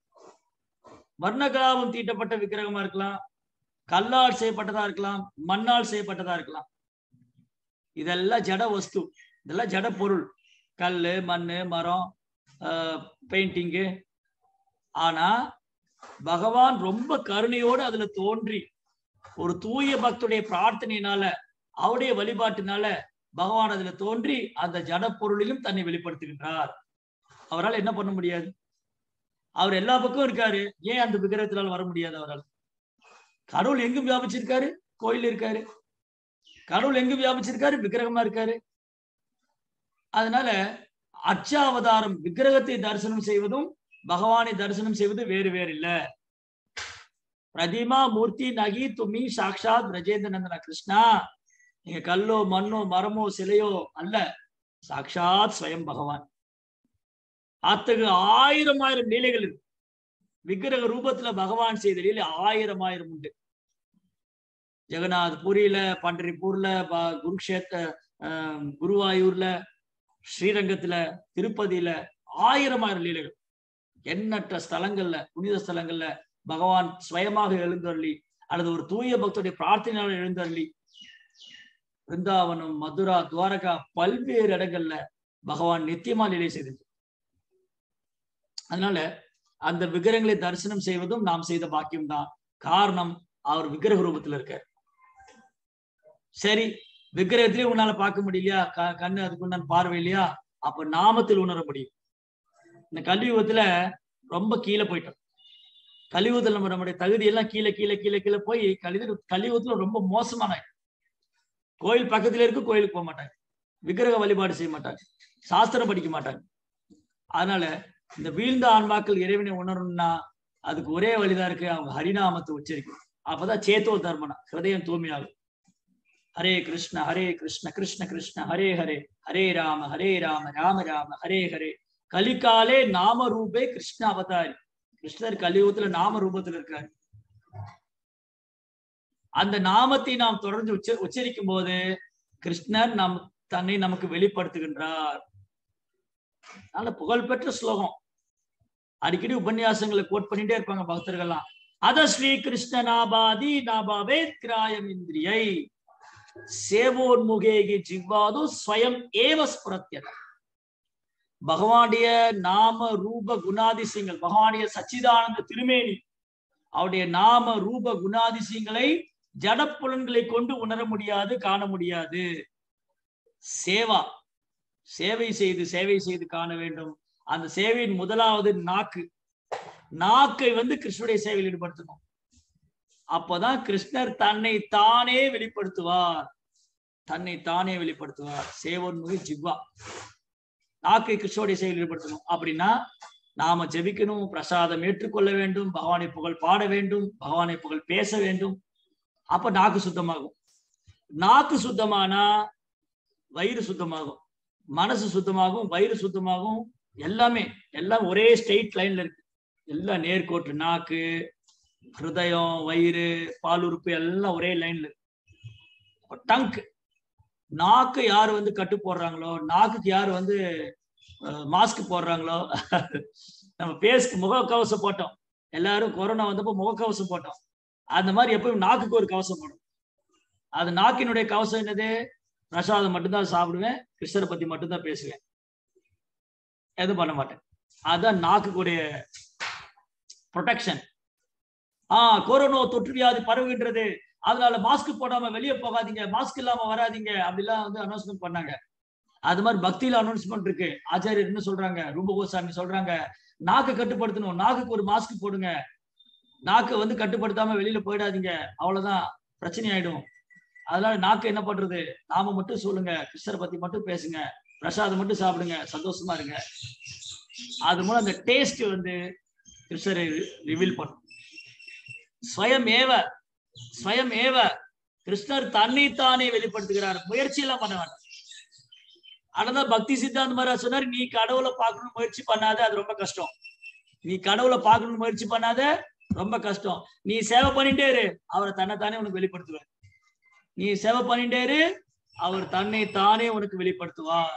வர்ணகலாபம் தீட்டப்பட்ட விக்கிரகமா இருக்கலாம் கல்லால் செய்யப்பட்டதா இருக்கலாம் மண்ணால் செய்யப்பட்டதா இருக்கலாம் இதெல்லாம் ஜட வஸ்து இதெல்லாம் ஜட பொருள் கல்லு மண்ணு மரம் பெயிண்டிங்கு ஆனா பகவான் ரொம்ப கருணையோடு அதுல தோன்றி ஒரு தூய பக்துடைய பிரார்த்தனையினால அவருடைய வழிபாட்டினால பகவான் அதுல தோன்றி அந்த ஜட பொருளிலும் தன்னை வெளிப்படுத்துகின்றார் அவரால் என்ன பண்ண முடியாது அவர் எல்லா பக்கம் இருக்காரு ஏன் அந்த விக்கிரகத்தினால் வர முடியாது அவரால் கடவுள் எங்கும் வியாபிச்சிருக்காரு கோயில் இருக்காரு கடவுள் எங்கு வியாபிச்சிருக்காரு விக்கிரகமா இருக்காரு அதனால அச்சாவதாரம் விக்கிரகத்தை தரிசனம் செய்வதும் பகவானை தரிசனம் செய்வது வேறு வேறு இல்ல பிரதிமா மூர்த்தி நகி துமி சாக்ஷாத் பிரஜேந்திர நந்தன கிருஷ்ணா நீங்க கல்லோ மண்ணோ மரமோ சிலையோ அல்ல சாக்ஷாத் ஸ்வயம் பகவான் அத்தகு ஆயிரம் ஆயிரம் லீலைகள் இருக்கு விக்கிரக ரூபத்துல பகவான் செய்த லீலை ஆயிரம் ஆயிரம் உண்டு ஜெகநாத் புரியில பண்டரிப்பூர்ல குருக்ஷேத்த குருவாயூர்ல ஸ்ரீரங்கத்துல திருப்பதியில ஆயிரம் ஆயிரம் லீலைகள் எண்ணற்ற ஸ்தலங்கள்ல புனித ஸ்தலங்கள்ல பகவான் சுயமாக எழுந்தருளி அல்லது ஒரு தூய பக்தருடைய பிரார்த்தனையால் எழுந்தருளி பிருந்தாவனம் மதுரா துவாரகா பல்வேறு இடங்கள்ல பகவான் நித்தியமா நிலை செய்தது அதனால அந்த விக்கிரகங்களை தரிசனம் செய்வதும் நாம் செய்த பாக்கியம்தான் காரணம் அவர் விக்கிரக ரூபத்துல இருக்கார் சரி விக்கிரகத்திலே உன்னால பார்க்க முடியலையா க- கண்ணு அதுக்கு உண்டான பார்வை இல்லையா அப்ப நாமத்தில் உணர முடியும் இந்த கலியுகத்துல ரொம்ப கீழே போயிட்டோம் கலியுகத்துல நம்ம நம்முடைய தகுதி எல்லாம் கீழே கீழே கீழே கீழே போய் கலியுக கலியுகத்துல ரொம்ப மோசமான கோயில் பக்கத்துல இருக்கு கோயிலுக்கு போக மாட்டாங்க விக்கிரக வழிபாடு செய்ய மாட்டாங்க சாஸ்திரம் படிக்க மாட்டாங்க அதனால இந்த வீழ்ந்த ஆன்மாக்கள் இறைவனை உணரணும்னா அதுக்கு ஒரே வழிதான் இருக்கு அவங்க ஹரிநாமத்தை உச்சரிக்கணும் அப்பதான் சேத்தோ தர்மனா ஹிருதயம் தூய்மையாகும் ஹரே கிருஷ்ண ஹரே கிருஷ்ண கிருஷ்ண கிருஷ்ண ஹரே ஹரே ஹரே ராம ஹரே ராம ராம ராம ஹரே ஹரே கலிகாலே நாம ரூபே கிருஷ்ண அவதாரி கிருஷ்ணர் கலியுகத்துல நாம ரூபத்துல இருக்காரு அந்த நாமத்தை நாம் தொடர்ந்து உச்ச உச்சரிக்கும் போது கிருஷ்ணர் நம் தன்னை நமக்கு வெளிப்படுத்துகின்றார் நல்ல புகழ்பெற்ற ஸ்லோகம் அடிக்கடி உபன்யாசங்களை கோட் பண்ணிட்டே இருப்பாங்க பக்தர்கள்லாம் அத ஸ்ரீ கிருஷ்ண நாபாதி நாபாவே கிராயம் இந்திரியை சேவோன்முகேகி ஜிவ்வாது ஸ்வயம் ஏவ ஸ்புரத்தியத பகவானுடைய நாம ரூப குணாதிசயங்கள் பகவானுடைய சச்சிதானந்த திருமேனி அவருடைய நாம ரூப குணாதிசயங்களை ஜடப்புலன்களை கொண்டு உணர முடியாது காண முடியாது சேவா சேவை செய்து சேவை செய்து காண வேண்டும் அந்த சேவையின் முதலாவது நாக்கு நாக்கை வந்து கிருஷ்ணனுடைய சேவையில் ஈடுபடுத்தணும் அப்பதான் கிருஷ்ணர் தன்னை தானே வெளிப்படுத்துவார் தன்னை தானே வெளிப்படுத்துவார் சேவன்முகி ஜிவ்வா நாக்கை கிருஷ்ணனுடைய சேவையில் ஈடுபடுத்தணும் அப்படின்னா நாம ஜெபிக்கணும் பிரசாதம் ஏற்றுக்கொள்ள வேண்டும் பகவானை புகழ் பாட வேண்டும் பகவானை புகழ் பேச வேண்டும் அப்ப நாக்கு சுத்தமாகும் நாக்கு சுத்தமானா வயிறு சுத்தமாகும் மனசு சுத்தமாகும் வயிறு சுத்தமாகும் எல்லாமே எல்லாம் ஒரே ஸ்ட்ரெயிட் லைன்ல இருக்கு எல்லாம் நேர்கோட்டு நாக்கு ஹிருதயம் வயிறு பால் உறுப்பு எல்லாம் ஒரே லைன்ல இருக்கு டங்க் நாக்கு யார் வந்து கட்டு போடுறாங்களோ நாக்குக்கு யார் வந்து மாஸ்க் போடுறாங்களோ நம்ம பேஸ்க்கு முகக்கவசம் போட்டோம் எல்லாரும் கொரோனா வந்தப்போ முகக்கவசம் போட்டோம் அந்த மாதிரி எப்பவும் நாக்குக்கு ஒரு கவசம் போடும் அது நாக்கினுடைய கவசம் என்னது பிரசாதம் மட்டும்தான் சாப்பிடுவேன் கிருஷ்ணரை பத்தி மட்டும்தான் பேசுவேன் எதுவும் பண்ண மாட்டேன் அதுதான் நாக்குக்குடைய ப்ரொடெக்ஷன் ஆஹ் கொரோனா தொற்று வியாதி பரவுகின்றது அதனால மாஸ்க் போடாம வெளியே போகாதீங்க மாஸ்க் இல்லாம வராதீங்க அப்படிலாம் வந்து அனௌன்ஸ்மெண்ட் பண்ணாங்க அது மாதிரி பக்தியில அனௌன்ஸ்மெண்ட் இருக்கு ஆச்சாரியர் என்ன சொல்றாங்க ரூப கோசாமி சொல்றாங்க நாக்கு கட்டுப்படுத்தணும் நாக்குக்கு ஒரு மாஸ்க் போடுங்க நாக்கு வந்து கட்டுப்படுத்தாம வெளியில போயிடாதீங்க அவ்வளவுதான் பிரச்சனை ஆயிடும் அதனால நாக்கு என்ன பண்றது நாம மட்டும் சொல்லுங்க கிருஷ்ணரை பத்தி மட்டும் பேசுங்க பிரசாதம் மட்டும் சாப்பிடுங்க சந்தோஷமா இருங்க அது மூலம் அந்த டேஸ்ட் வந்து கிருஷ்ணரை ரிவீல் பண்ணும் ஸ்வயம் ஏவ ஸ்வயம் ஏவ கிருஷ்ணர் தன்னைத்தானே வெளிப்படுத்துகிறார் முயற்சி எல்லாம் பண்ண வேண்டாம் ஆனாதான் பக்தி சித்தாந்த மாதிரி சொன்னார் நீ கடவுளை பார்க்கணும்னு முயற்சி பண்ணாத அது ரொம்ப கஷ்டம் நீ கடவுளை பார்க்கணும்னு முயற்சி பண்ணாத ரொம்ப கஷ்டம் நீ சேவை பண்ணிட்டே இரு அவரை தன்னைத்தானே உனக்கு வெளிப்படுத்துவார் நீ சேவை பண்ணிட்டே இரு அவர் தன்னை தானே உனக்கு வெளிப்படுத்துவார்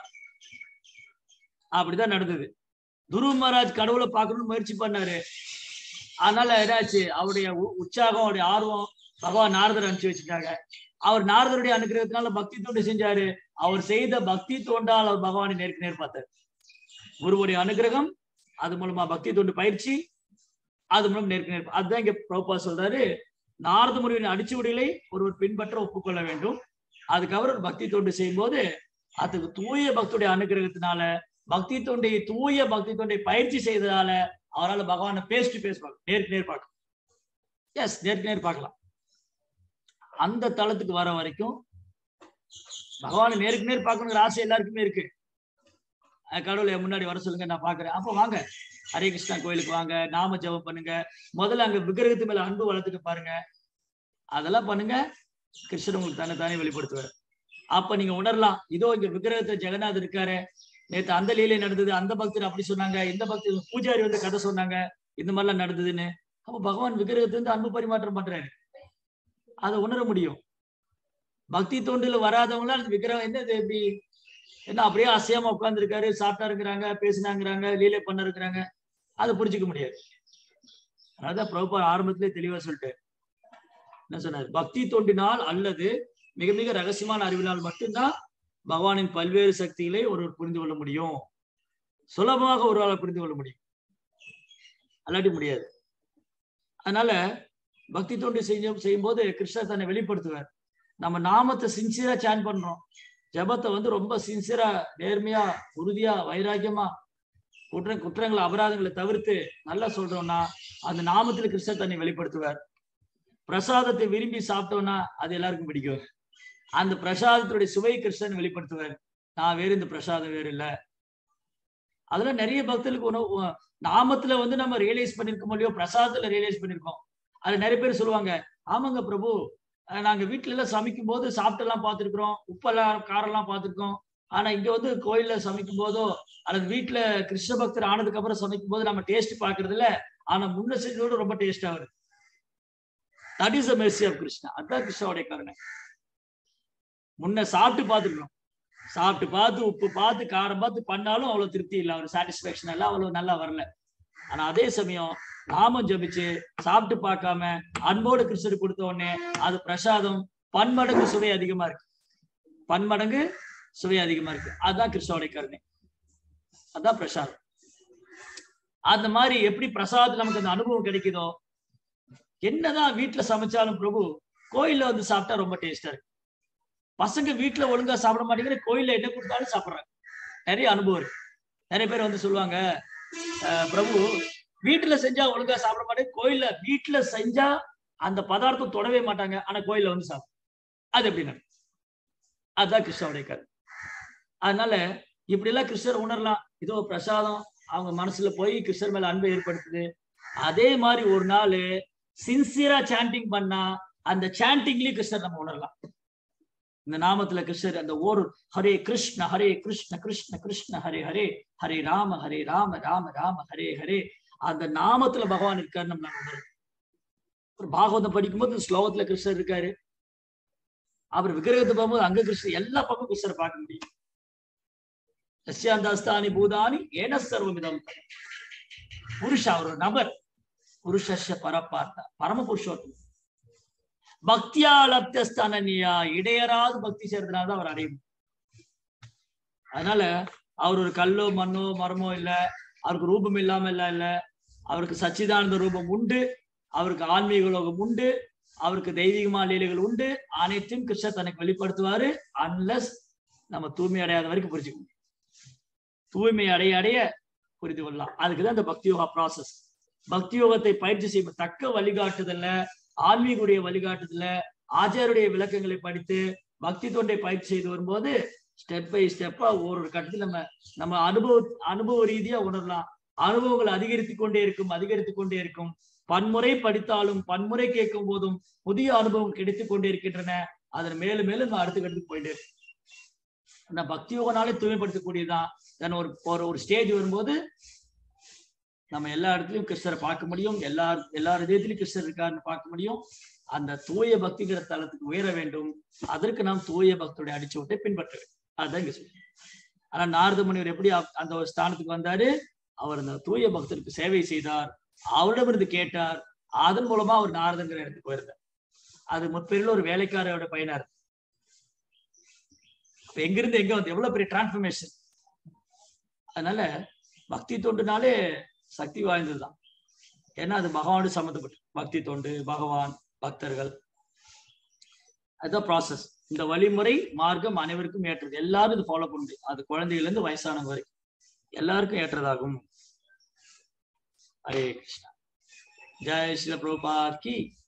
அப்படிதான் நடந்தது துருவ மகாராஜ் கடவுளை பார்க்கணும்னு முயற்சி பண்ணாரு அதனால என்னாச்சு அவருடைய உற்சாகம் அவருடைய ஆர்வம் பகவான் நாரதர் அனுப்பிச்சு வச்சுட்டாங்க அவர் நாரதருடைய அனுகிரகத்தினால பக்தி தொண்டு செஞ்சாரு அவர் செய்த பக்தி தொண்டால் அவர் பகவானை நேருக்கு நேர் பார்த்தார் குருவுடைய அனுகிரகம் அது மூலமா பக்தி தொண்டு பயிற்சி அது மூலம் நேருக்கு நேர் அதுதான் இங்க பிரபா சொல்றாரு நாரத முனிவின் அடிச்சுவடிகளை ஒருவர் பின்பற்ற ஒப்புக்கொள்ள வேண்டும் அதுக்கவர் ஒரு பக்தி தொண்டு செய்யும் போது அதுக்கு தூய பக்தியுடைய அனுகிரகத்தினால பக்தி தொண்டை தூய பக்தி தொண்டை பயிற்சி செய்ததால அவரால் பகவானை பேஸ் டு பேஸ் பார்க்க நேருக்கு நேர் பார்க்கலாம் எஸ் நேருக்கு நேர் பார்க்கலாம் அந்த தளத்துக்கு வர வரைக்கும் பகவானை நேருக்கு நேர் பார்க்கணுங்கிற ஆசை எல்லாருக்குமே இருக்கு கடவுளை முன்னாடி வர சொல்லுங்க நான் பாக்குறேன் அப்ப வாங்க ஹரே கிருஷ்ணா கோயிலுக்கு வாங்க நாம ஜபம் பண்ணுங்க முதல்ல அங்க விக்கிரகத்து மேல அன்பு வளர்த்துட்டு பாருங்க அதெல்லாம் பண்ணுங்க கிருஷ்ணன் உங்களுக்கு தானே தானே வெளிப்படுத்துவார் அப்ப நீங்க உணரலாம் இதோ இங்க விக்கிரகத்தை ஜெகநாத் இருக்காரு நேத்து அந்த லீலை நடந்தது அந்த பக்தர் அப்படி சொன்னாங்க இந்த பக்தர் பூஜாரி வந்து கதை சொன்னாங்க இந்த மாதிரிலாம் நடந்ததுன்னு அப்ப பகவான் விக்கிரகத்துல இருந்து அன்பு பரிமாற்றம் பண்றாரு அதை உணர முடியும் பக்தி தோண்டுல வராதவங்களா அந்த விக்கிரகம் என்ன இது எப்படி என்ன அப்படியே அசையாம உட்காந்துருக்காரு சாப்பிட்டாருங்கிறாங்க பேசினாங்கிறாங்க லீலை பண்ண இருக்கிறாங்க அதை புரிஞ்சுக்க முடியாது அதான் பிரபுபா ஆரம்பத்திலே தெளிவா சொல்லிட்டு என்ன சொன்னார் பக்தி தோண்டினால் அல்லது மிக மிக ரகசியமான அறிவினால் மட்டும்தான் பகவானின் பல்வேறு சக்திகளை ஒருவர் புரிந்து கொள்ள முடியும் சுலபமாக ஒருவரால் புரிந்து கொள்ள முடியும் அல்லாட்டி முடியாது அதனால பக்தி தொண்டு செய்யும் செய்யும் போது கிருஷ்ணர் தன்னை வெளிப்படுத்துவார் நம்ம நாமத்தை சின்சியரா சேன் பண்றோம் ஜெபத்தை வந்து ரொம்ப சின்சியரா நேர்மையா உறுதியா வைராக்கியமா குற்ற குற்றங்களை அபராதங்களை தவிர்த்து நல்லா சொல்றோம்னா அந்த நாமத்துல கிருஷ்ண தன்னை வெளிப்படுத்துவார் பிரசாதத்தை விரும்பி சாப்பிட்டோம்னா அது எல்லாருக்கும் பிடிக்கும் அந்த பிரசாதத்துடைய சுவை கிருஷ்ணன் வெளிப்படுத்துவார் நான் வேறு இந்த பிரசாதம் வேறு இல்ல அதெல்லாம் நிறைய பக்தர்களுக்கு உணவு நாமத்துல வந்து நம்ம ரியலைஸ் பண்ணிருக்க முடியும் பிரசாதத்துல ரியலைஸ் பண்ணிருக்கோம் அது நிறைய பேர் சொல்லுவாங்க ஆமாங்க பிரபு அஹ் நாங்க வீட்டுல எல்லாம் சமைக்கும் போது சாப்பிட்டெல்லாம் பார்த்திருக்கிறோம் உப்பெல்லாம் காரெல்லாம் பார்த்திருக்கோம் ஆனா இங்க வந்து கோயில்ல சமைக்கும் போதோ அல்லது வீட்டுல கிருஷ்ண பக்தர் ஆனதுக்கு அப்புறம் சமைக்கும் போது நம்ம டேஸ்ட் பாக்குறது இல்ல ஆனா முன்ன செஞ்சதோட ரொம்ப டேஸ்டா வருது that is the mercy of Krishna அதுதான் கிருஷ்ணாவுடைய கருணை முன்ன சாப்பிட்டு பார்த்துருக்கோம் சாப்பிட்டு பார்த்து உப்பு பார்த்து காரம் பார்த்து பண்ணாலும் அவ்வளவு திருப்தி இல்லை அவர் சாட்டிஸ்பேக்ஷன் எல்லாம் அவ்வளவு நல்லா வரல ஆனா அதே சமயம் நாமம் ஜபிச்சு சாப்பிட்டு பார்க்காம அன்போடு கிருஷ்ணர் கொடுத்த உடனே அது பிரசாதம் பன்மடங்கு சுவை அதிகமா இருக்கு பன்மடங்கு சுவை அதிகமா இருக்கு அதுதான் கிருஷ்ணாவுடைய கருணை அதான் பிரசாதம் அந்த மாதிரி எப்படி பிரசாதம் நமக்கு அந்த அனுபவம் கிடைக்குதோ என்னதான் வீட்டுல சமைச்சாலும் பிரபு கோயில்ல வந்து சாப்பிட்டா ரொம்ப டேஸ்டா இருக்கு பசங்க வீட்டுல ஒழுங்கா சாப்பிட மாட்டேங்கிற கோயில்ல என்ன கொடுத்தாலும் சாப்பிடுறாங்க நிறைய அனுபவம் இருக்கு நிறைய பேர் வந்து சொல்லுவாங்க "அஹ், பிரபு வீட்டுல செஞ்சா ஒழுங்கா சாப்பிட மாட்டேங்க கோயில்ல வீட்டுல செஞ்சா அந்த பதார்த்தம் தொடவே மாட்டாங்க ஆனா கோயில்ல வந்து சாப்பிடும் அது எப்படி நடக்கும் அதுதான் கிருஷ்ணனுடைய கருத்து அதனால இப்படி எல்லாம் கிருஷ்ணர் உணரலாம் இதோ பிரசாதம் அவங்க மனசுல போய் கிருஷ்ணர் மேல அன்பை ஏற்படுத்துது அதே மாதிரி ஒரு நாள் சின்சியரா சாண்டிங் பண்ணா அந்த சாண்டிங்லயும் கிருஷ்ணர் நம்ம உணரலாம் இந்த நாமத்துல கிருஷ்ணர் அந்த ஒரு ஹரே கிருஷ்ண ஹரே கிருஷ்ண கிருஷ்ண கிருஷ்ண ஹரே ஹரே ஹரே ராம ஹரே ராம ராம ராம ஹரே ஹரே அந்த நாமத்துல பகவான் இருக்காரு நம்ம உணரும் ஒரு பாகவதம் படிக்கும்போது இந்த ஸ்லோகத்துல கிருஷ்ணர் இருக்காரு அவர் விக்கிரகத்தை பார்க்கும்போது அங்க கிருஷ்ணர் எல்லா பக்கம் கிருஷ்ணரை பார்க்க முடியும் சஸ்யாந்தாஸ்தானி பூதானி ஏன சர்வமிதம் புருஷ அவர் ஒரு நபர் புருஷ பரப்பார்த்தா பரம புருஷோத்தம் பக்தியாலப்தஸ்தனனியா இடையராது பக்தி செய்யறதுனால தான் அவர் அடையும் அதனால அவர் ஒரு கல்லோ மண்ணோ மரமோ இல்ல அவருக்கு ரூபம் இல்லாம இல்ல இல்ல அவருக்கு சச்சிதானந்த ரூபம் உண்டு அவருக்கு ஆன்மீக லோகம் உண்டு அவருக்கு தெய்வீகமா லீலைகள் உண்டு அனைத்தையும் கிருஷ்ணர் தனக்கு வெளிப்படுத்துவாரு அன்லஸ் நம்ம தூய்மை அடையாத வரைக்கும் புரிஞ்சுக்க முடியும் தூய்மை அடைய அடைய புரிந்து கொள்ளலாம் அதுக்குதான் இந்த பக்தி யோகா ப்ராசஸ் பக்தி யோகத்தை பயிற்சி செய்யும் தக்க வழிகாட்டுதல்ல ஆன்மீகுடைய வழிகாட்டுதல்ல ஆச்சாருடைய விளக்கங்களை படித்து பக்தி தொண்டை பயிற்சி செய்து வரும்போது ஸ்டெப் பை ஸ்டெப்பா ஒரு ஒரு கட்டத்தில் நம்ம நம்ம அனுபவ அனுபவ ரீதியா உணரலாம் அனுபவங்கள் அதிகரித்து கொண்டே இருக்கும் அதிகரித்து கொண்டே இருக்கும் பன்முறை படித்தாலும் பன்முறை கேட்கும் போதும் புதிய அனுபவம் கிடைத்து கொண்டே இருக்கின்றன அதன் மேலும் மேலும் நம்ம அடுத்த கட்டத்துக்கு போயிட்டே இருக்கும் அந்த பக்தி யோகனாலே தூய்மைப்படுத்தக்கூடியதுதான் தென் ஒரு ஒரு ஒரு ஸ்டேஜ் வரும்போது நம்ம எல்லா இடத்துலயும் கிருஷ்ணரை பார்க்க முடியும் எல்லா எல்லா இதயத்திலும் கிருஷ்ணர் இருக்காருன்னு பார்க்க முடியும் அந்த தூய பக்திங்கிற தளத்துக்கு உயர வேண்டும் அதற்கு நாம் தூய பக்தியுடைய அடிச்சுவட்டை பின்பற்ற வேண்டும் அதுதான் இங்க சொல்லி ஆனா நாரத முனிவர் எப்படி அப்- அந்த ஒரு ஸ்தானத்துக்கு வந்தாரு அவர் அந்த தூய பக்தருக்கு சேவை செய்தார் அவரிடமிருந்து கேட்டார் அதன் மூலமா அவர் நாரதங்கிற இடத்துக்கு போயிருந்தார் அது முற்பெரியில் ஒரு வேலைக்காரோட பையனா இருக்கு அப்ப எங்கிருந்து எங்க வந்து எவ்வளவு பெரிய டிரான்ஸ்பர்மேஷன் அதனால பக்தி தொண்டுனாலே சக்தி வாய்ந்ததுதான் ஏன்னா அது பகவானோடு சம்மந்தப்பட்டு பக்தி தொண்டு பகவான் பக்தர்கள் அதுதான் ப்ராசஸ் இந்த வழிமுறை மார்க்கம் அனைவருக்கும் ஏற்றது எல்லாரும் இது ஃபாலோ பண்ண முடியும் அது குழந்தைகள் இருந்து வயசானவங்க வரைக்கும் எல்லாருக்கும் ஏற்றதாகும் ஹரே கிருஷ்ணா ஜெய் ஸ்ரீல பிரபுபாத் கி